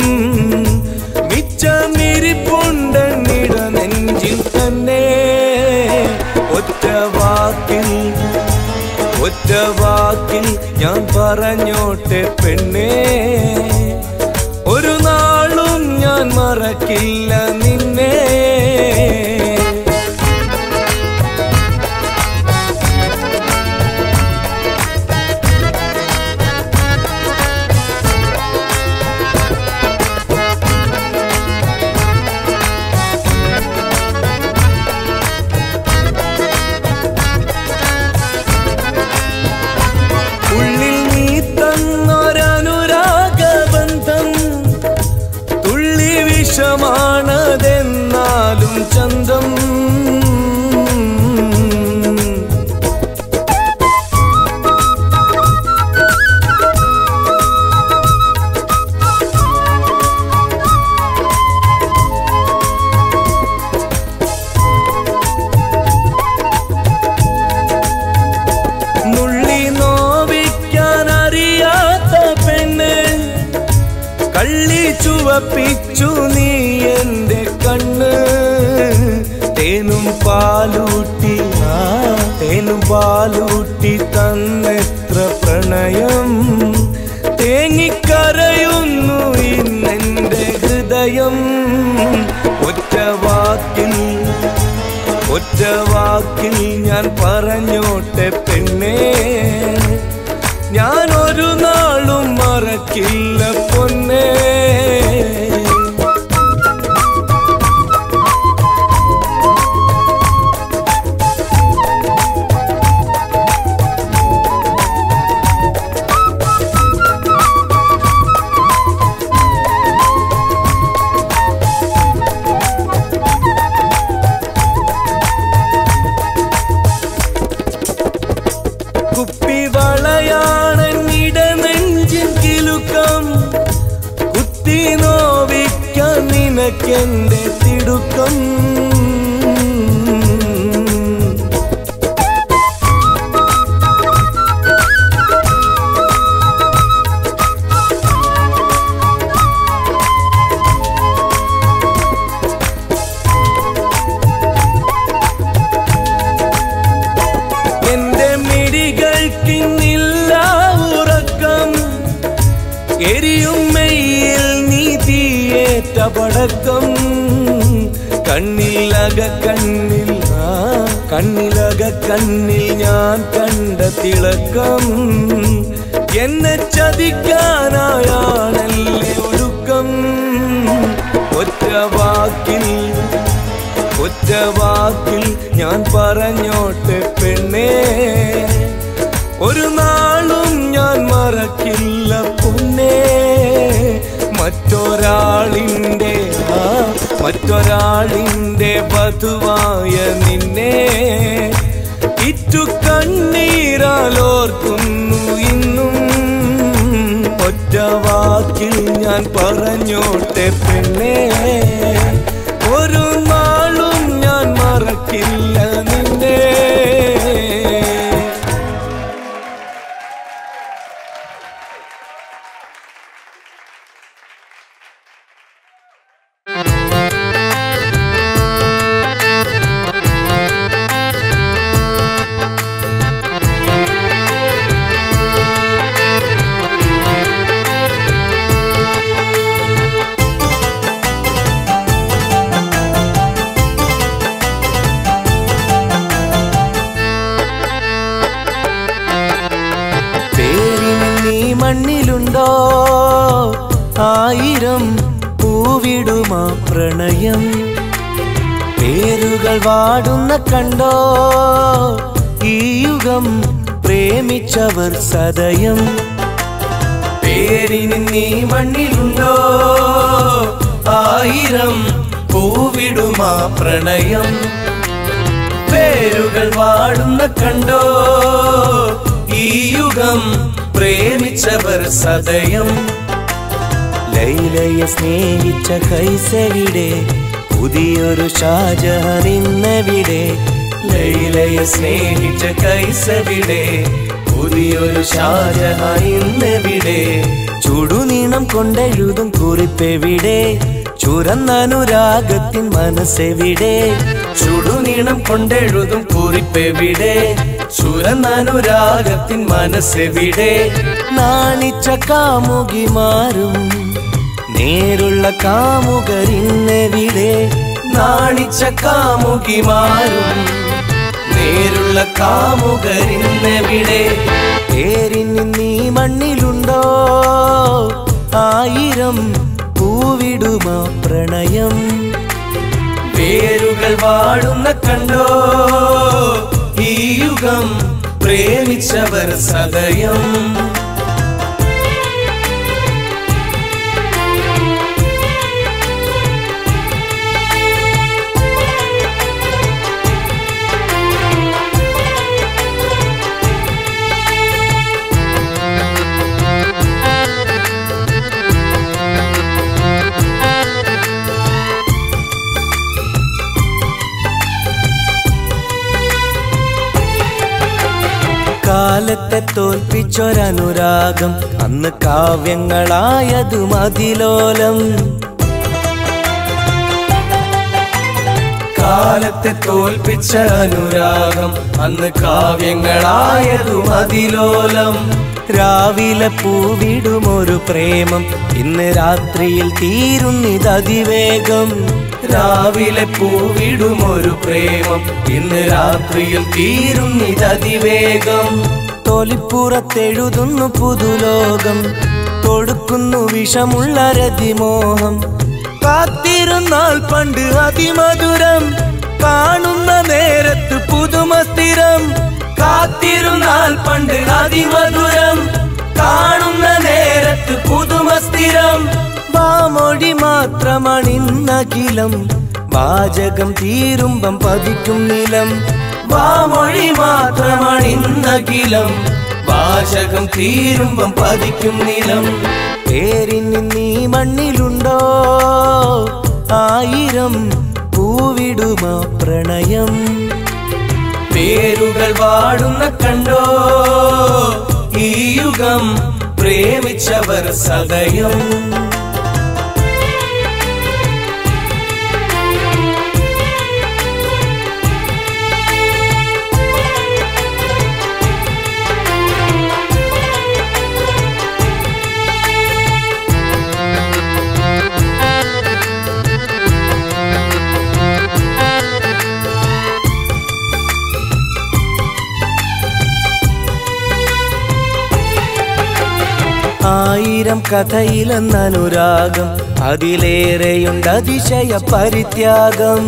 മിച്ചമിരിപ്പുണ്ടെന്നിട നെഞ്ചിൽ തന്നെ ഒറ്റ വാക്കിൽ ഒറ്റ വാക്കിൽ ഞാൻ പറഞ്ഞോട്ടെ പെണ്ണേ ഒരു നാളും ഞാൻ മറക്കില്ല നിന്നെ ഉള്ളിൽ നീ തന്നൊരനുരാഗബന്ധം തുള്ളി വിഷമാണതെന്നാലും ചന്തം നുള്ളി നോവിക്കാൻ അറിയാത്ത പെണ്ണ് കള്ളി ചുവപ്പിച്ചു നീ എന്റെ കണ്ണ് തേനും പാലൂട്ടി ആ തേനും പാലൂട്ടി തന്ന പറഞ്ഞോട്ടെ പെണ്ണേ ഞാൻ ഒരു നാളും മറക്കില്ല പൊന്നേ കുപ്പി വളയാണെന്നിട നെഞ്ചിൻ കിലുക്കം കുത്തി നോവിക്കാൻ നിനക്കെന്റെ തിടുക്കം എന്റെ മിടികൾക്കിന്നില്ല ഉറക്കം എരിയും മെയ്യിൽ നീ തീയേറ്റ പടക്കം കണ്ണിലക കണ്ണിൽ ആ കണ്ണിലക കണ്ണിൽ ഞാൻ കണ്ട തിളക്കം എന്നെ ചതിക്കാനായാണല്ലേ ഒടുക്കം ഒറ്റ വാക്കിൽ ഒറ്റ വാക്കിൽ ഞാൻ പറഞ്ഞോട്ടെ പെണ്ണേ ഒരു നാളും ഞാൻ മറക്കില്ല പൊന്നേ മറ്റൊരാളിൻ്റെ ആ മറ്റൊരാളിൻ്റെ വധുവായ നിന്നെ ഇറ്റു കണ്ണീരാലോർക്കുന്നു ഇന്നും ഒറ്റ വാക്കിൽ ഞാൻ പറഞ്ഞോട്ടെ പെണ്ണേ ഒരു നാളും ഞാൻ മറക്കില്ല നിന്നെ പേരിന് നീ മണ്ണിലുണ്ടോ ആയിരം പൂവിടുമാ പ്രണയം പേരുകൾ വാടുന്ന കണ്ടോ ഈ യുഗം പ്രേമിച്ചവർ സദയം പേരിന് നീ മണ്ണിലുണ്ടോ ആയിരം പൂവിടുമാ പ്രണയം പേരുകൾ വാടുന്ന കണ്ടോ ഈ യുഗം പ്രേമിച്ചവർ സദയം ലൈലയെ സ്നേഹിച്ച കൈസവിടെ പുതിയൊരു ഷാജഹാൻ ഇന്നവിടെ ലൈലയെ സ്നേഹിച്ച കൈസവിടെ പുതിയൊരു ഷാജഹാൻ ഇന്നവിടെ ചുടുനീണം കൊണ്ടെഴുതും കുറിപ്പെവിടെ ചുരന്നനുരാഗത്തിൻ മനസ്സെവിടെ ചുടുനീണം കൊണ്ടെഴുതും കുറിപ്പെവിടെ ചുരന്നനുരാഗത്തിൻ മനസ്സെവിടെ നാണിച്ച കാമുകിമാരും നേരുള്ള കാമുകരിന്നെവിടെ നാണിച്ച കാമുകിമാരും നേരുള്ള കാമുകരിന്നെവിടെ പേരിന് നീ മണ്ണിലുണ്ടോ ആയിരം പൂവിടുമാ പ്രണയം പേരുകൾ വാടുന്ന കണ്ടോ ഈ യുഗം പ്രേമിച്ചവർ സദയം കാലത്തെ തോൽപ്പിച്ചൊരനുരാഗം അന്ന് കാവ്യങ്ങളായതും അതിലോലം കാലത്തെ തോൽപ്പിച്ച അനുരാഗം അന്ന് കാവ്യങ്ങളായതും അതിലോലം രാവിലെ പൂവിടും ഒരു പ്രേമം ഇന്ന് രാത്രിയിൽ തീരുന്നിതതിവേഗം രാവിലെ പൂവിടുമൊരു പ്രേമം ഇന്ന് രാത്രിയിൽ തീരും ഇതതിവേഗം തൊലിപ്പുറത്തെഴുതുന്നു പുതുലോകം കൊടുക്കുന്നു വിഷമുള്ള രതിമോഹം കാത്തിരുന്നാൽ പണ്ട് അതിമധുരം കാണുന്ന നേരത്ത് പുതുമ സ്ഥിരം കാത്തിരുന്നാൽ പണ്ട് അതിമധുരം കാണുന്ന നേരത്ത് പുതുമ സ്ഥിരം വാമൊഴി മാത്രമണിന്നകിലം വാചകം തീരുമ്പം പതിക്കും നിലം വാമൊഴി മാത്രമണിന്നകിലം വാചകം തീരുമ്പം പതിക്കും നിലം പേരിന് നീ മണ്ണിലുണ്ടോ ആയിരം പൂവിടുമാ പ്രണയം പേരുകൾ വാടുന്ന കണ്ടോ ഈ യുഗം പ്രേമിച്ചവർ സദയം ആയിരം കഥയിലെന്നനുരാഗം അതിലേറെയുണ്ട് അതിശയ പരിത്യാഗം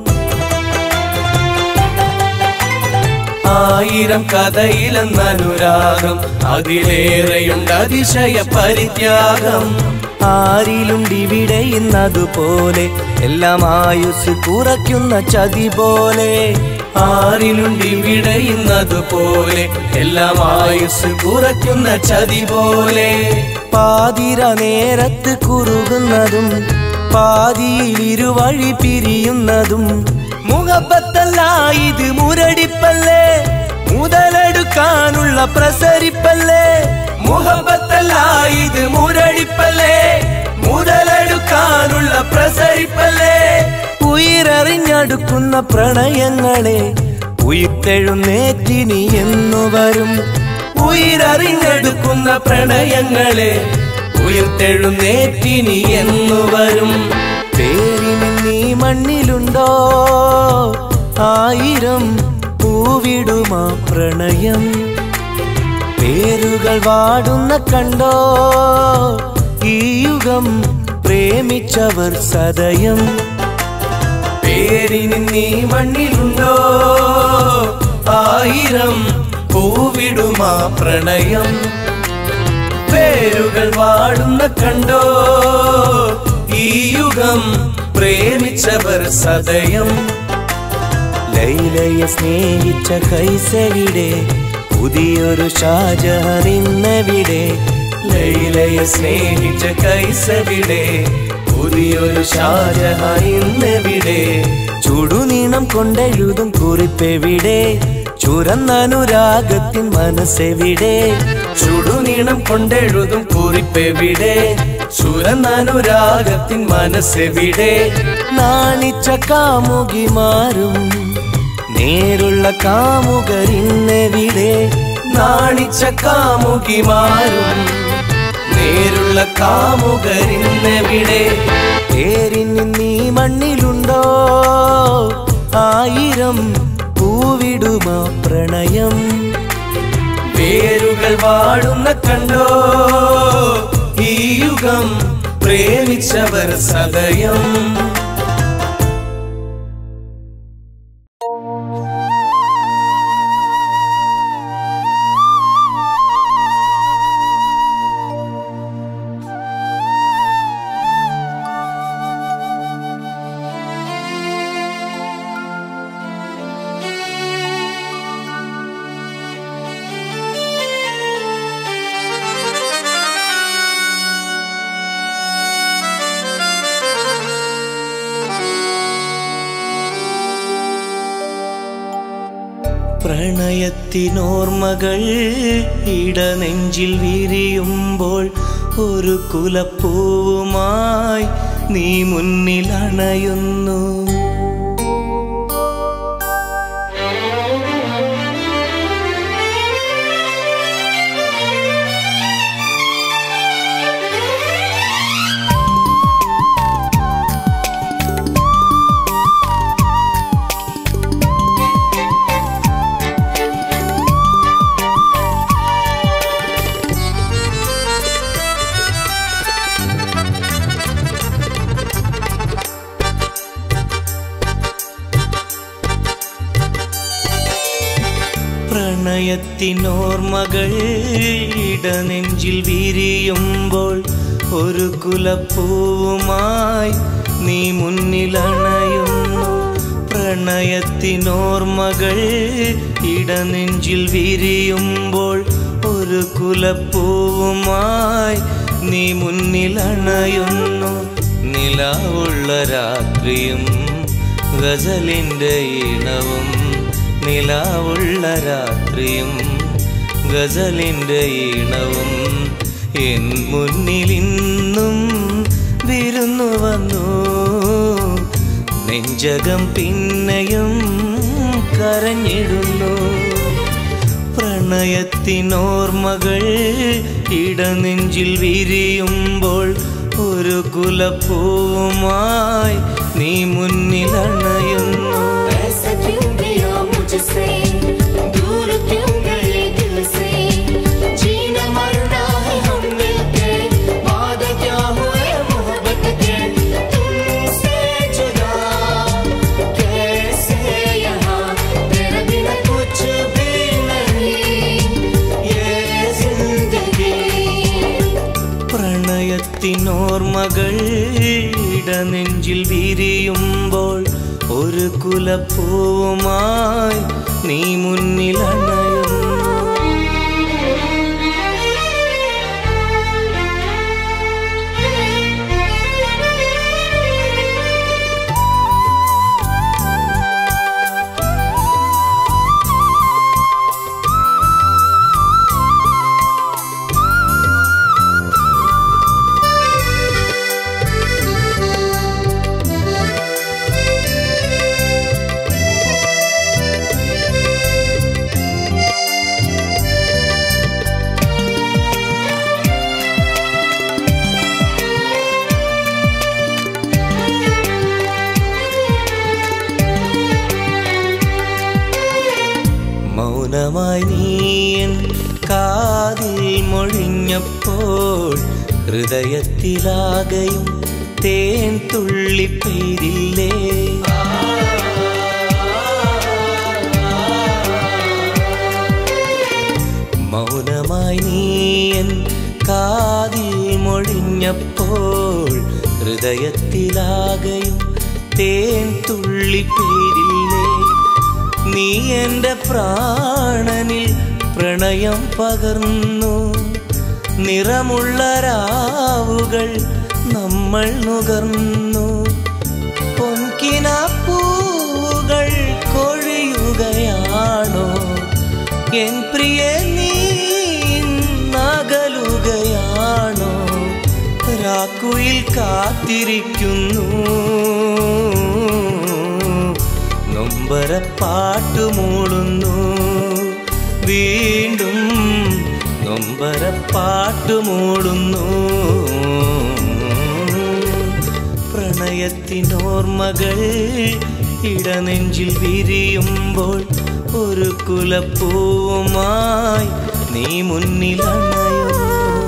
ആയിരം കഥയിലെന്നനുരാഗം അതിലേറെയുണ്ട് അതിശയ പരിത്യാഗം ആരിലുണ്ടിവിടെ ഇന്നതുപോലെ എല്ലാം ആയുസ് കുറയ്ക്കുന്ന ചതി പോലെ ആരിലുണ്ടിവിടെ ഇന്നതുപോലെ എല്ലാം ആയുസ് കുറയ്ക്കുന്ന ചതി പോലെ പാതിര നേരത്ത് കുറുകുന്നതും പാതിയിൽ ഇരുവഴി പിരിയുന്നതും മുഖപ്പത്തല്ല ഇത് മുരടിപ്പല്ലേ മുതലെടുക്കാനുള്ള പ്രസരിപ്പല്ലേ മുഖപ്പത്തല്ല ഇത് മുരടിപ്പല്ലേ മുതലെടുക്കാനുള്ള പ്രസരിപ്പല്ലേ ഉയരറിഞ്ഞടുക്കുന്ന പ്രണയങ്ങളെ ഉയർത്തെഴുന്നേറ്റിനി എന്നു വരും ഉയരറിഞ്ഞെടുക്കുന്ന പ്രണയങ്ങളെ ഉയർത്തെഴുന്നേറ്റിനി എന്നു വരും പേരിന് നീ മണ്ണിലുണ്ടോ ആയിരം പൂവിടുമാ പ്രണയം പേരുകൾ വാടുന്ന കണ്ടോ ഈ യുഗം പ്രേമിച്ചവർ സദയം പേരിന് നീ മണ്ണിലുണ്ടോ ആയിരം പൂവിടുമാ പ്രണയം പേരുകൾ വാടുന്ന കണ്ടോ ഈ യുഗം പ്രേമിച്ചവർ സദയം ലൈലയെ സ്നേഹിച്ച കൈസവിടെ പുതിയൊരു ഷാജഹാൻ ഇന്നവിടെ ലൈലയെ സ്നേഹിച്ച കൈസവിടെ പുതിയൊരു ഷാജഹാൻ ഇന്നവിടെ ചുടുനീണം കൊണ്ടെഴുതും കുറിപ്പെവിടെ ചുരന്നനുരാഗത്തിൻ മനസ്സെവിടെ ചുടുനീണം കൊണ്ടെഴുതും കുറിപ്പെവിടെ ചുരന്നനുരാഗത്തിൻ മനസ്സെവിടെ നാണിച്ച കാമുകിമാരും നേരുള്ള കാമുകരിന്നെവിടെ നാണിച്ച കാമുകിമാരും നേരുള്ള കാമുകരിന്നെവിടെ പേരിന് നീ മണ്ണിലുണ്ടോ ആയിരം പൂവിടുമാ പ്രണയം പേരുകൾ വാടുന്ന കണ്ടോ ഈ യുഗം പ്രേമിച്ചവർ സദയം പ്രണയത്തിനോർമ്മകൾ ഇടനെഞ്ചിൽ വിരിയുമ്പോൾ ഒരു കുലപ്പൂവുമായി നീ മുന്നിൽ അണയുന്നു പ്രണയത്തിനോർമ്മകൾ ഇടനെഞ്ചിൽ വിരിയുമ്പോൾ ഒരു കുലപ്പൂവുമായി നീ മുന്നിലണയുന്നു പ്രണയത്തിനോർമ്മകൾ ഇടനെഞ്ചിൽ വിരിയുമ്പോൾ ഒരു കുലപ്പൂവുമായി നീ മുന്നിലണയുന്നു നിലാവുള്ള രാത്രിയും ഗസലിൻ്റെ ഈണവും നിലാവുള്ള രാത്രിയും ഗസലിൻ്റെ ഈണവും എൻ മുന്നിലിന്നും വിരുന്നു വന്നു നെഞ്ചകം പിന്നെയും കരഞ്ഞിടുന്നു പ്രണയത്തിനോർമ്മകൾ ഇടനെഞ്ചിൽ വിരിയുമ്പോൾ ഒരു കുലപ്പൂവുമായി നീ മുന്നിലണയുന്നു ऐसा क्यों किया मुझसे दूर क्यों गए दिल से जीना मरना है हम मिलके वादा क्या हुए मोहब्बत के तुमसे जुदा कैसे यहाँ तेरे बिना कुछ भी नहीं ये जिंदगी പ്രണയത്തിനോർമ്മകൾ ഇടനെഞ്ചിൽ വിരിയുമ്പോൾ ഒരു കുലപ്പൂവുമായി നീ മുന്നിലണയുന്നു മൗനമായി നീയൻ കാതിൽ മൊഴിഞ്ഞപ്പോൾ ഹൃദയത്തിലാകയും തേൻ തുള്ളി പെയ്തില്ലേ മൗനമായി നീയൻ കാതിൽ മൊഴിഞ്ഞപ്പോൾ ഹൃദയത്തിലാകയും തേൻ തുള്ളി പെയ്തില്ലേ നീ എൻ്റെ പ്രാണനിൽ പ്രണയം പകർന്നു നിറമുള്ള രാവുകൾ നമ്മൾ നുകർന്നു പൊൻകിന പൂവുകൾ കൊഴിയുകയാണോ എൻ പ്രിയ നീ നകലുകയാണോ രാക്കുയിൽ കാത്തിരിക്കുന്നു നൊമ്പര പാട്ടുമൂളുന്നു വീണ്ടും നൊമ്പര പാട്ടുമൂളുന്നു പ്രണയത്തിനോർമ്മകൾ ഇടനെഞ്ചിൽ വിരിയുമ്പോൾ ഒരു കുലപ്പൂവുമായി നീ മുന്നിലണയുന്നു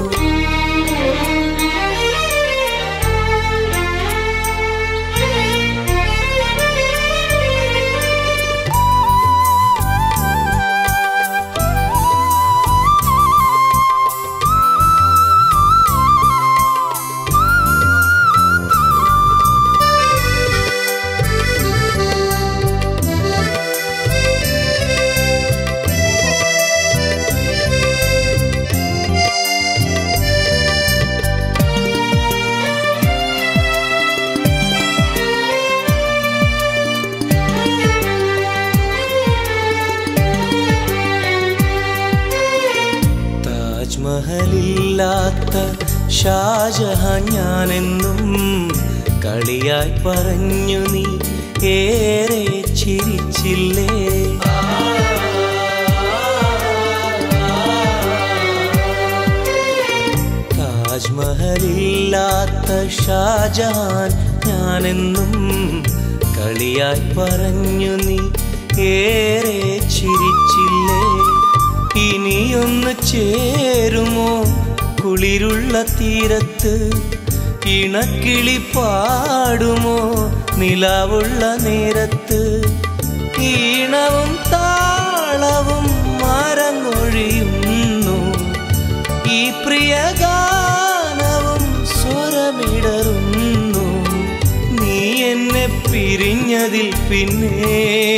താജ്മഹലില്ലാത്ത ഷാജഹാൻ ഞാനെന്നും കളിയായി പറഞ്ഞു നീ ഏറെ ചിരിച്ചില്ലേ താജ്മഹലില്ലാത്ത ഷാജഹാൻ ഞാനെന്നും കളിയായി പറഞ്ഞു നീ ഏറെ ചിരിച്ചില്ലേ ഇനിയൊന്ന് ചേരുമോ കുളിരുള്ള തീരത്ത് ഇണക്കിളി പാടുമോ നിലാവുള്ള നേരത്ത് ഈണവും താളവും മര കഴിഞ്ഞതിൽ പിന്നെ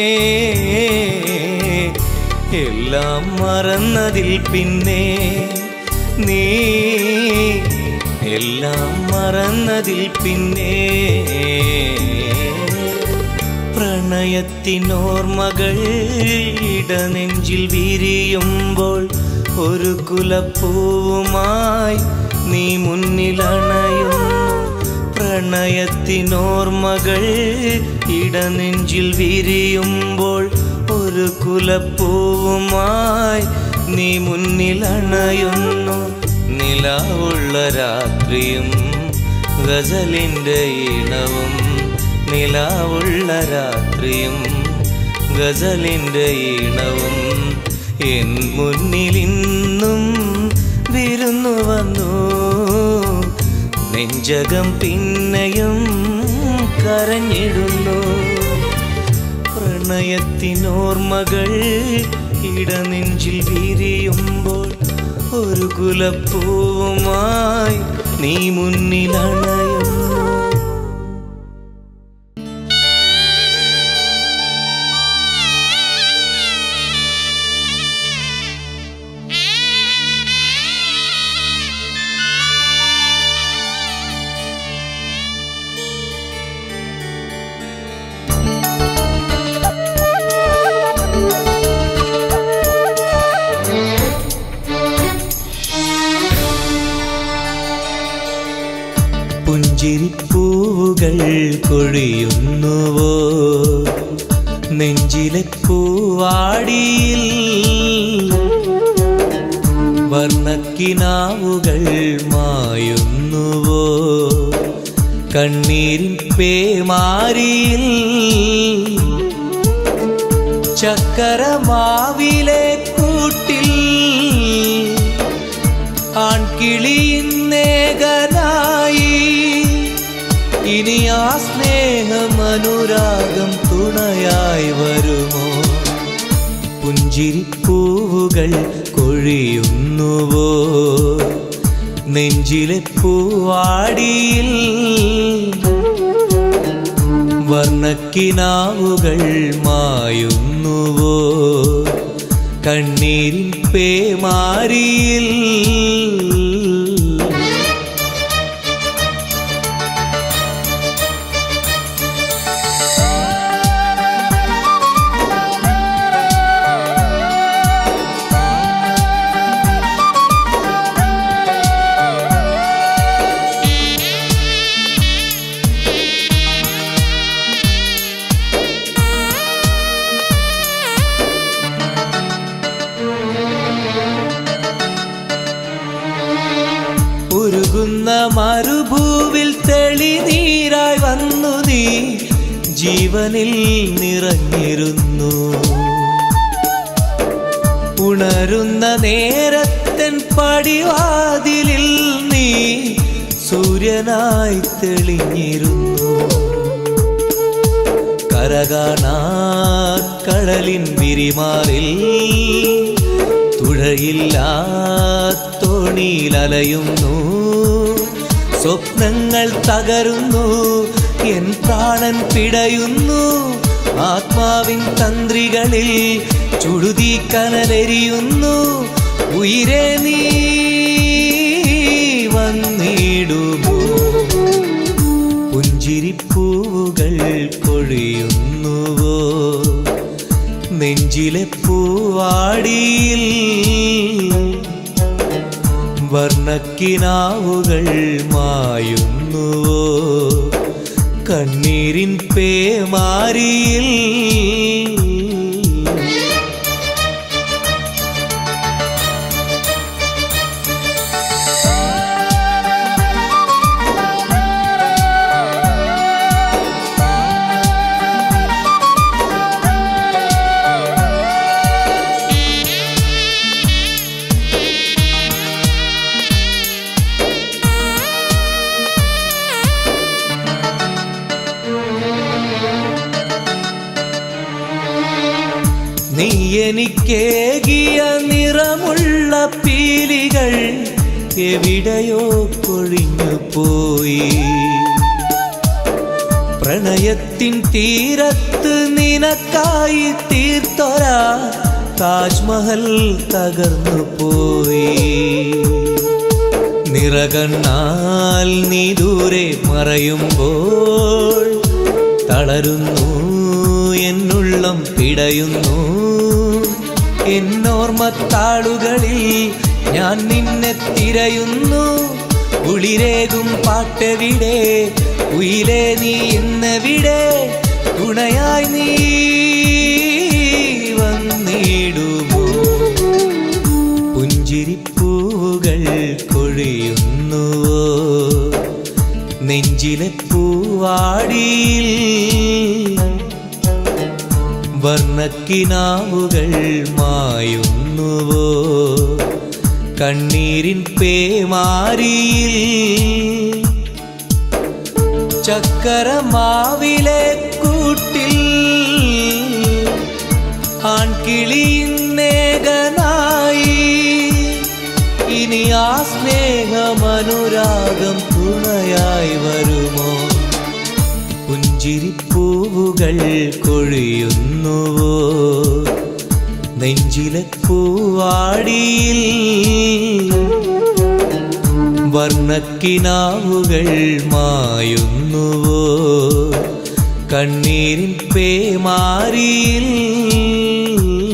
എല്ലാം മറന്നതിൽ പിന്നെ നീ എല്ലാം മറന്നതിൽ പിന്നെ പ്രണയത്തിനോർമ്മകൾ ഇടനെഞ്ചിൽ വിരിയുമ്പോൾ ഒരു കുലപ്പൂവുമായി നീ മുന്നിലണയുന്നു പ്രണയത്തിനോർമ്മകൾ ഇടനെഞ്ചിൽ വിരിയുമ്പോൾ ഒരു കുലപ്പൂവുമായി നീ മുന്നിലണയുന്നു നിലാവുള്ള രാത്രിയും ഗസലിൻ്റെ ഈണവും നിലാവുള്ള രാത്രിയും ഗസലിൻ്റെ ഈണവും എൻ മുന്നിലിന്നും വിരുന്നു വന്നു നെഞ്ചകം പിന്നെയും കരഞ്ഞിടുന്നു പ്രണയത്തിനോർമ്മകൾ ഇടനെഞ്ചിൽ വിരിയുമ്പോൾ ഒരു കുലപ്പൂവുമായി നീ മുന്നിലണയുന്നു പുഞ്ചിരിപ്പൂവുകൾ കൊഴിയുന്നുവോ നെഞ്ചിലെ പൂവാടിയിൽ വർണ്ണക്കിനാവുകൾ മായുന്നുവോ കണ്ണീരിൻ പേമാരിയിൽ ചക്കരമാവിലെ കൂട്ടിൽ ആൺകിളിയിന്നേകനായി ഇനി ആ സ്നേഹം അനുരാഗം തുണയായി വരുമോ പുഞ്ചിരിപ്പൂവുകൾ കൊഴിയുന്നുവോ നെഞ്ചിലെ പൂവാടിയിൽ വർണ്ണക്കിനാവുകൾ മായുന്നുവോ കണ്ണീരിൻ പേമാരിയിൽ ഉരുകുന്ന മരുഭൂവിൽ തെളിനീരായി വന്നു നീ ജീവനിൽ നിറഞ്ഞിരുന്നു ഉണരുന്ന നേരത്തൻ പടിവാതിലിൽ നീ സൂര്യനായി തെളിഞ്ഞിരുന്നു കരകാണാ കടലിൻ വിരിമാറിൽ തുഴയില്ലാത്തോണിയിലലയുന്നു സ്വപ്നങ്ങൾ തകരുന്നു എൻ പ്രാണൻ പിടയുന്നു ആത്മാവിൻ തന്ത്രികളിൽ ചുടുതി കനലെരിയുന്നു ഉയരെ നീ വന്നിടുമോ പുഞ്ചിരിപ്പൂവുകൾ കൊഴിയുന്നുവോ നെഞ്ചിലെ പൂവാടിയിൽ വർണ്ണക്കിനാവുകൾ മായുന്നുവോ കണ്ണീരിൻ പേമാരിയിൽ നീ എനിക്കേകിയ നിറമുള്ള പീലികൾ എവിടെയോ കൊഴിഞ്ഞു പോയി പ്രണയത്തിൻ തീരത്ത് നിനക്കായി തീർത്തൊരാ താജ്മഹൽ തകർന്നു പോയി നിറകണ്ണാൽ നീ ദൂരെ മറയുമ്പോൾ തളരുന്നു എന്നുള്ളം പിടയുന്നു എന്നോർമ്മത്താളുകളിൽ ഞാൻ നിന്നെ തിരയുന്നു ഉളിരേകും പാട്ടെവിടെ ഉയിലേ നീ എന്നെവിടെ തുണയായി നീ വന്നിടുമോ പുഞ്ചിരിപ്പൂവുകൾ കൊഴിയുന്നുവോ നെഞ്ചിലെ പൂവാടിയിൽ വർണ്ണക്കിനാവുകൾ മായുന്നുവോ കണ്ണീരിൻ പേമാരിയിൽ ചക്കരമാവിലെ കൂട്ടിൽ ആൺകിളിന്നേകനായി ഇനി ആ സ്നേഹമനുരാഗം തുണയായി വരുമോ പുഞ്ചിരിപ്പൂവുകൾ കൊഴിയുന്നുവോ നെഞ്ചിലെ പൂവാടിയിൽ വർണ്ണക്കിനാവുകൾ മായുന്നുവോ കണ്ണീരിൻ പേമാരിയിൽ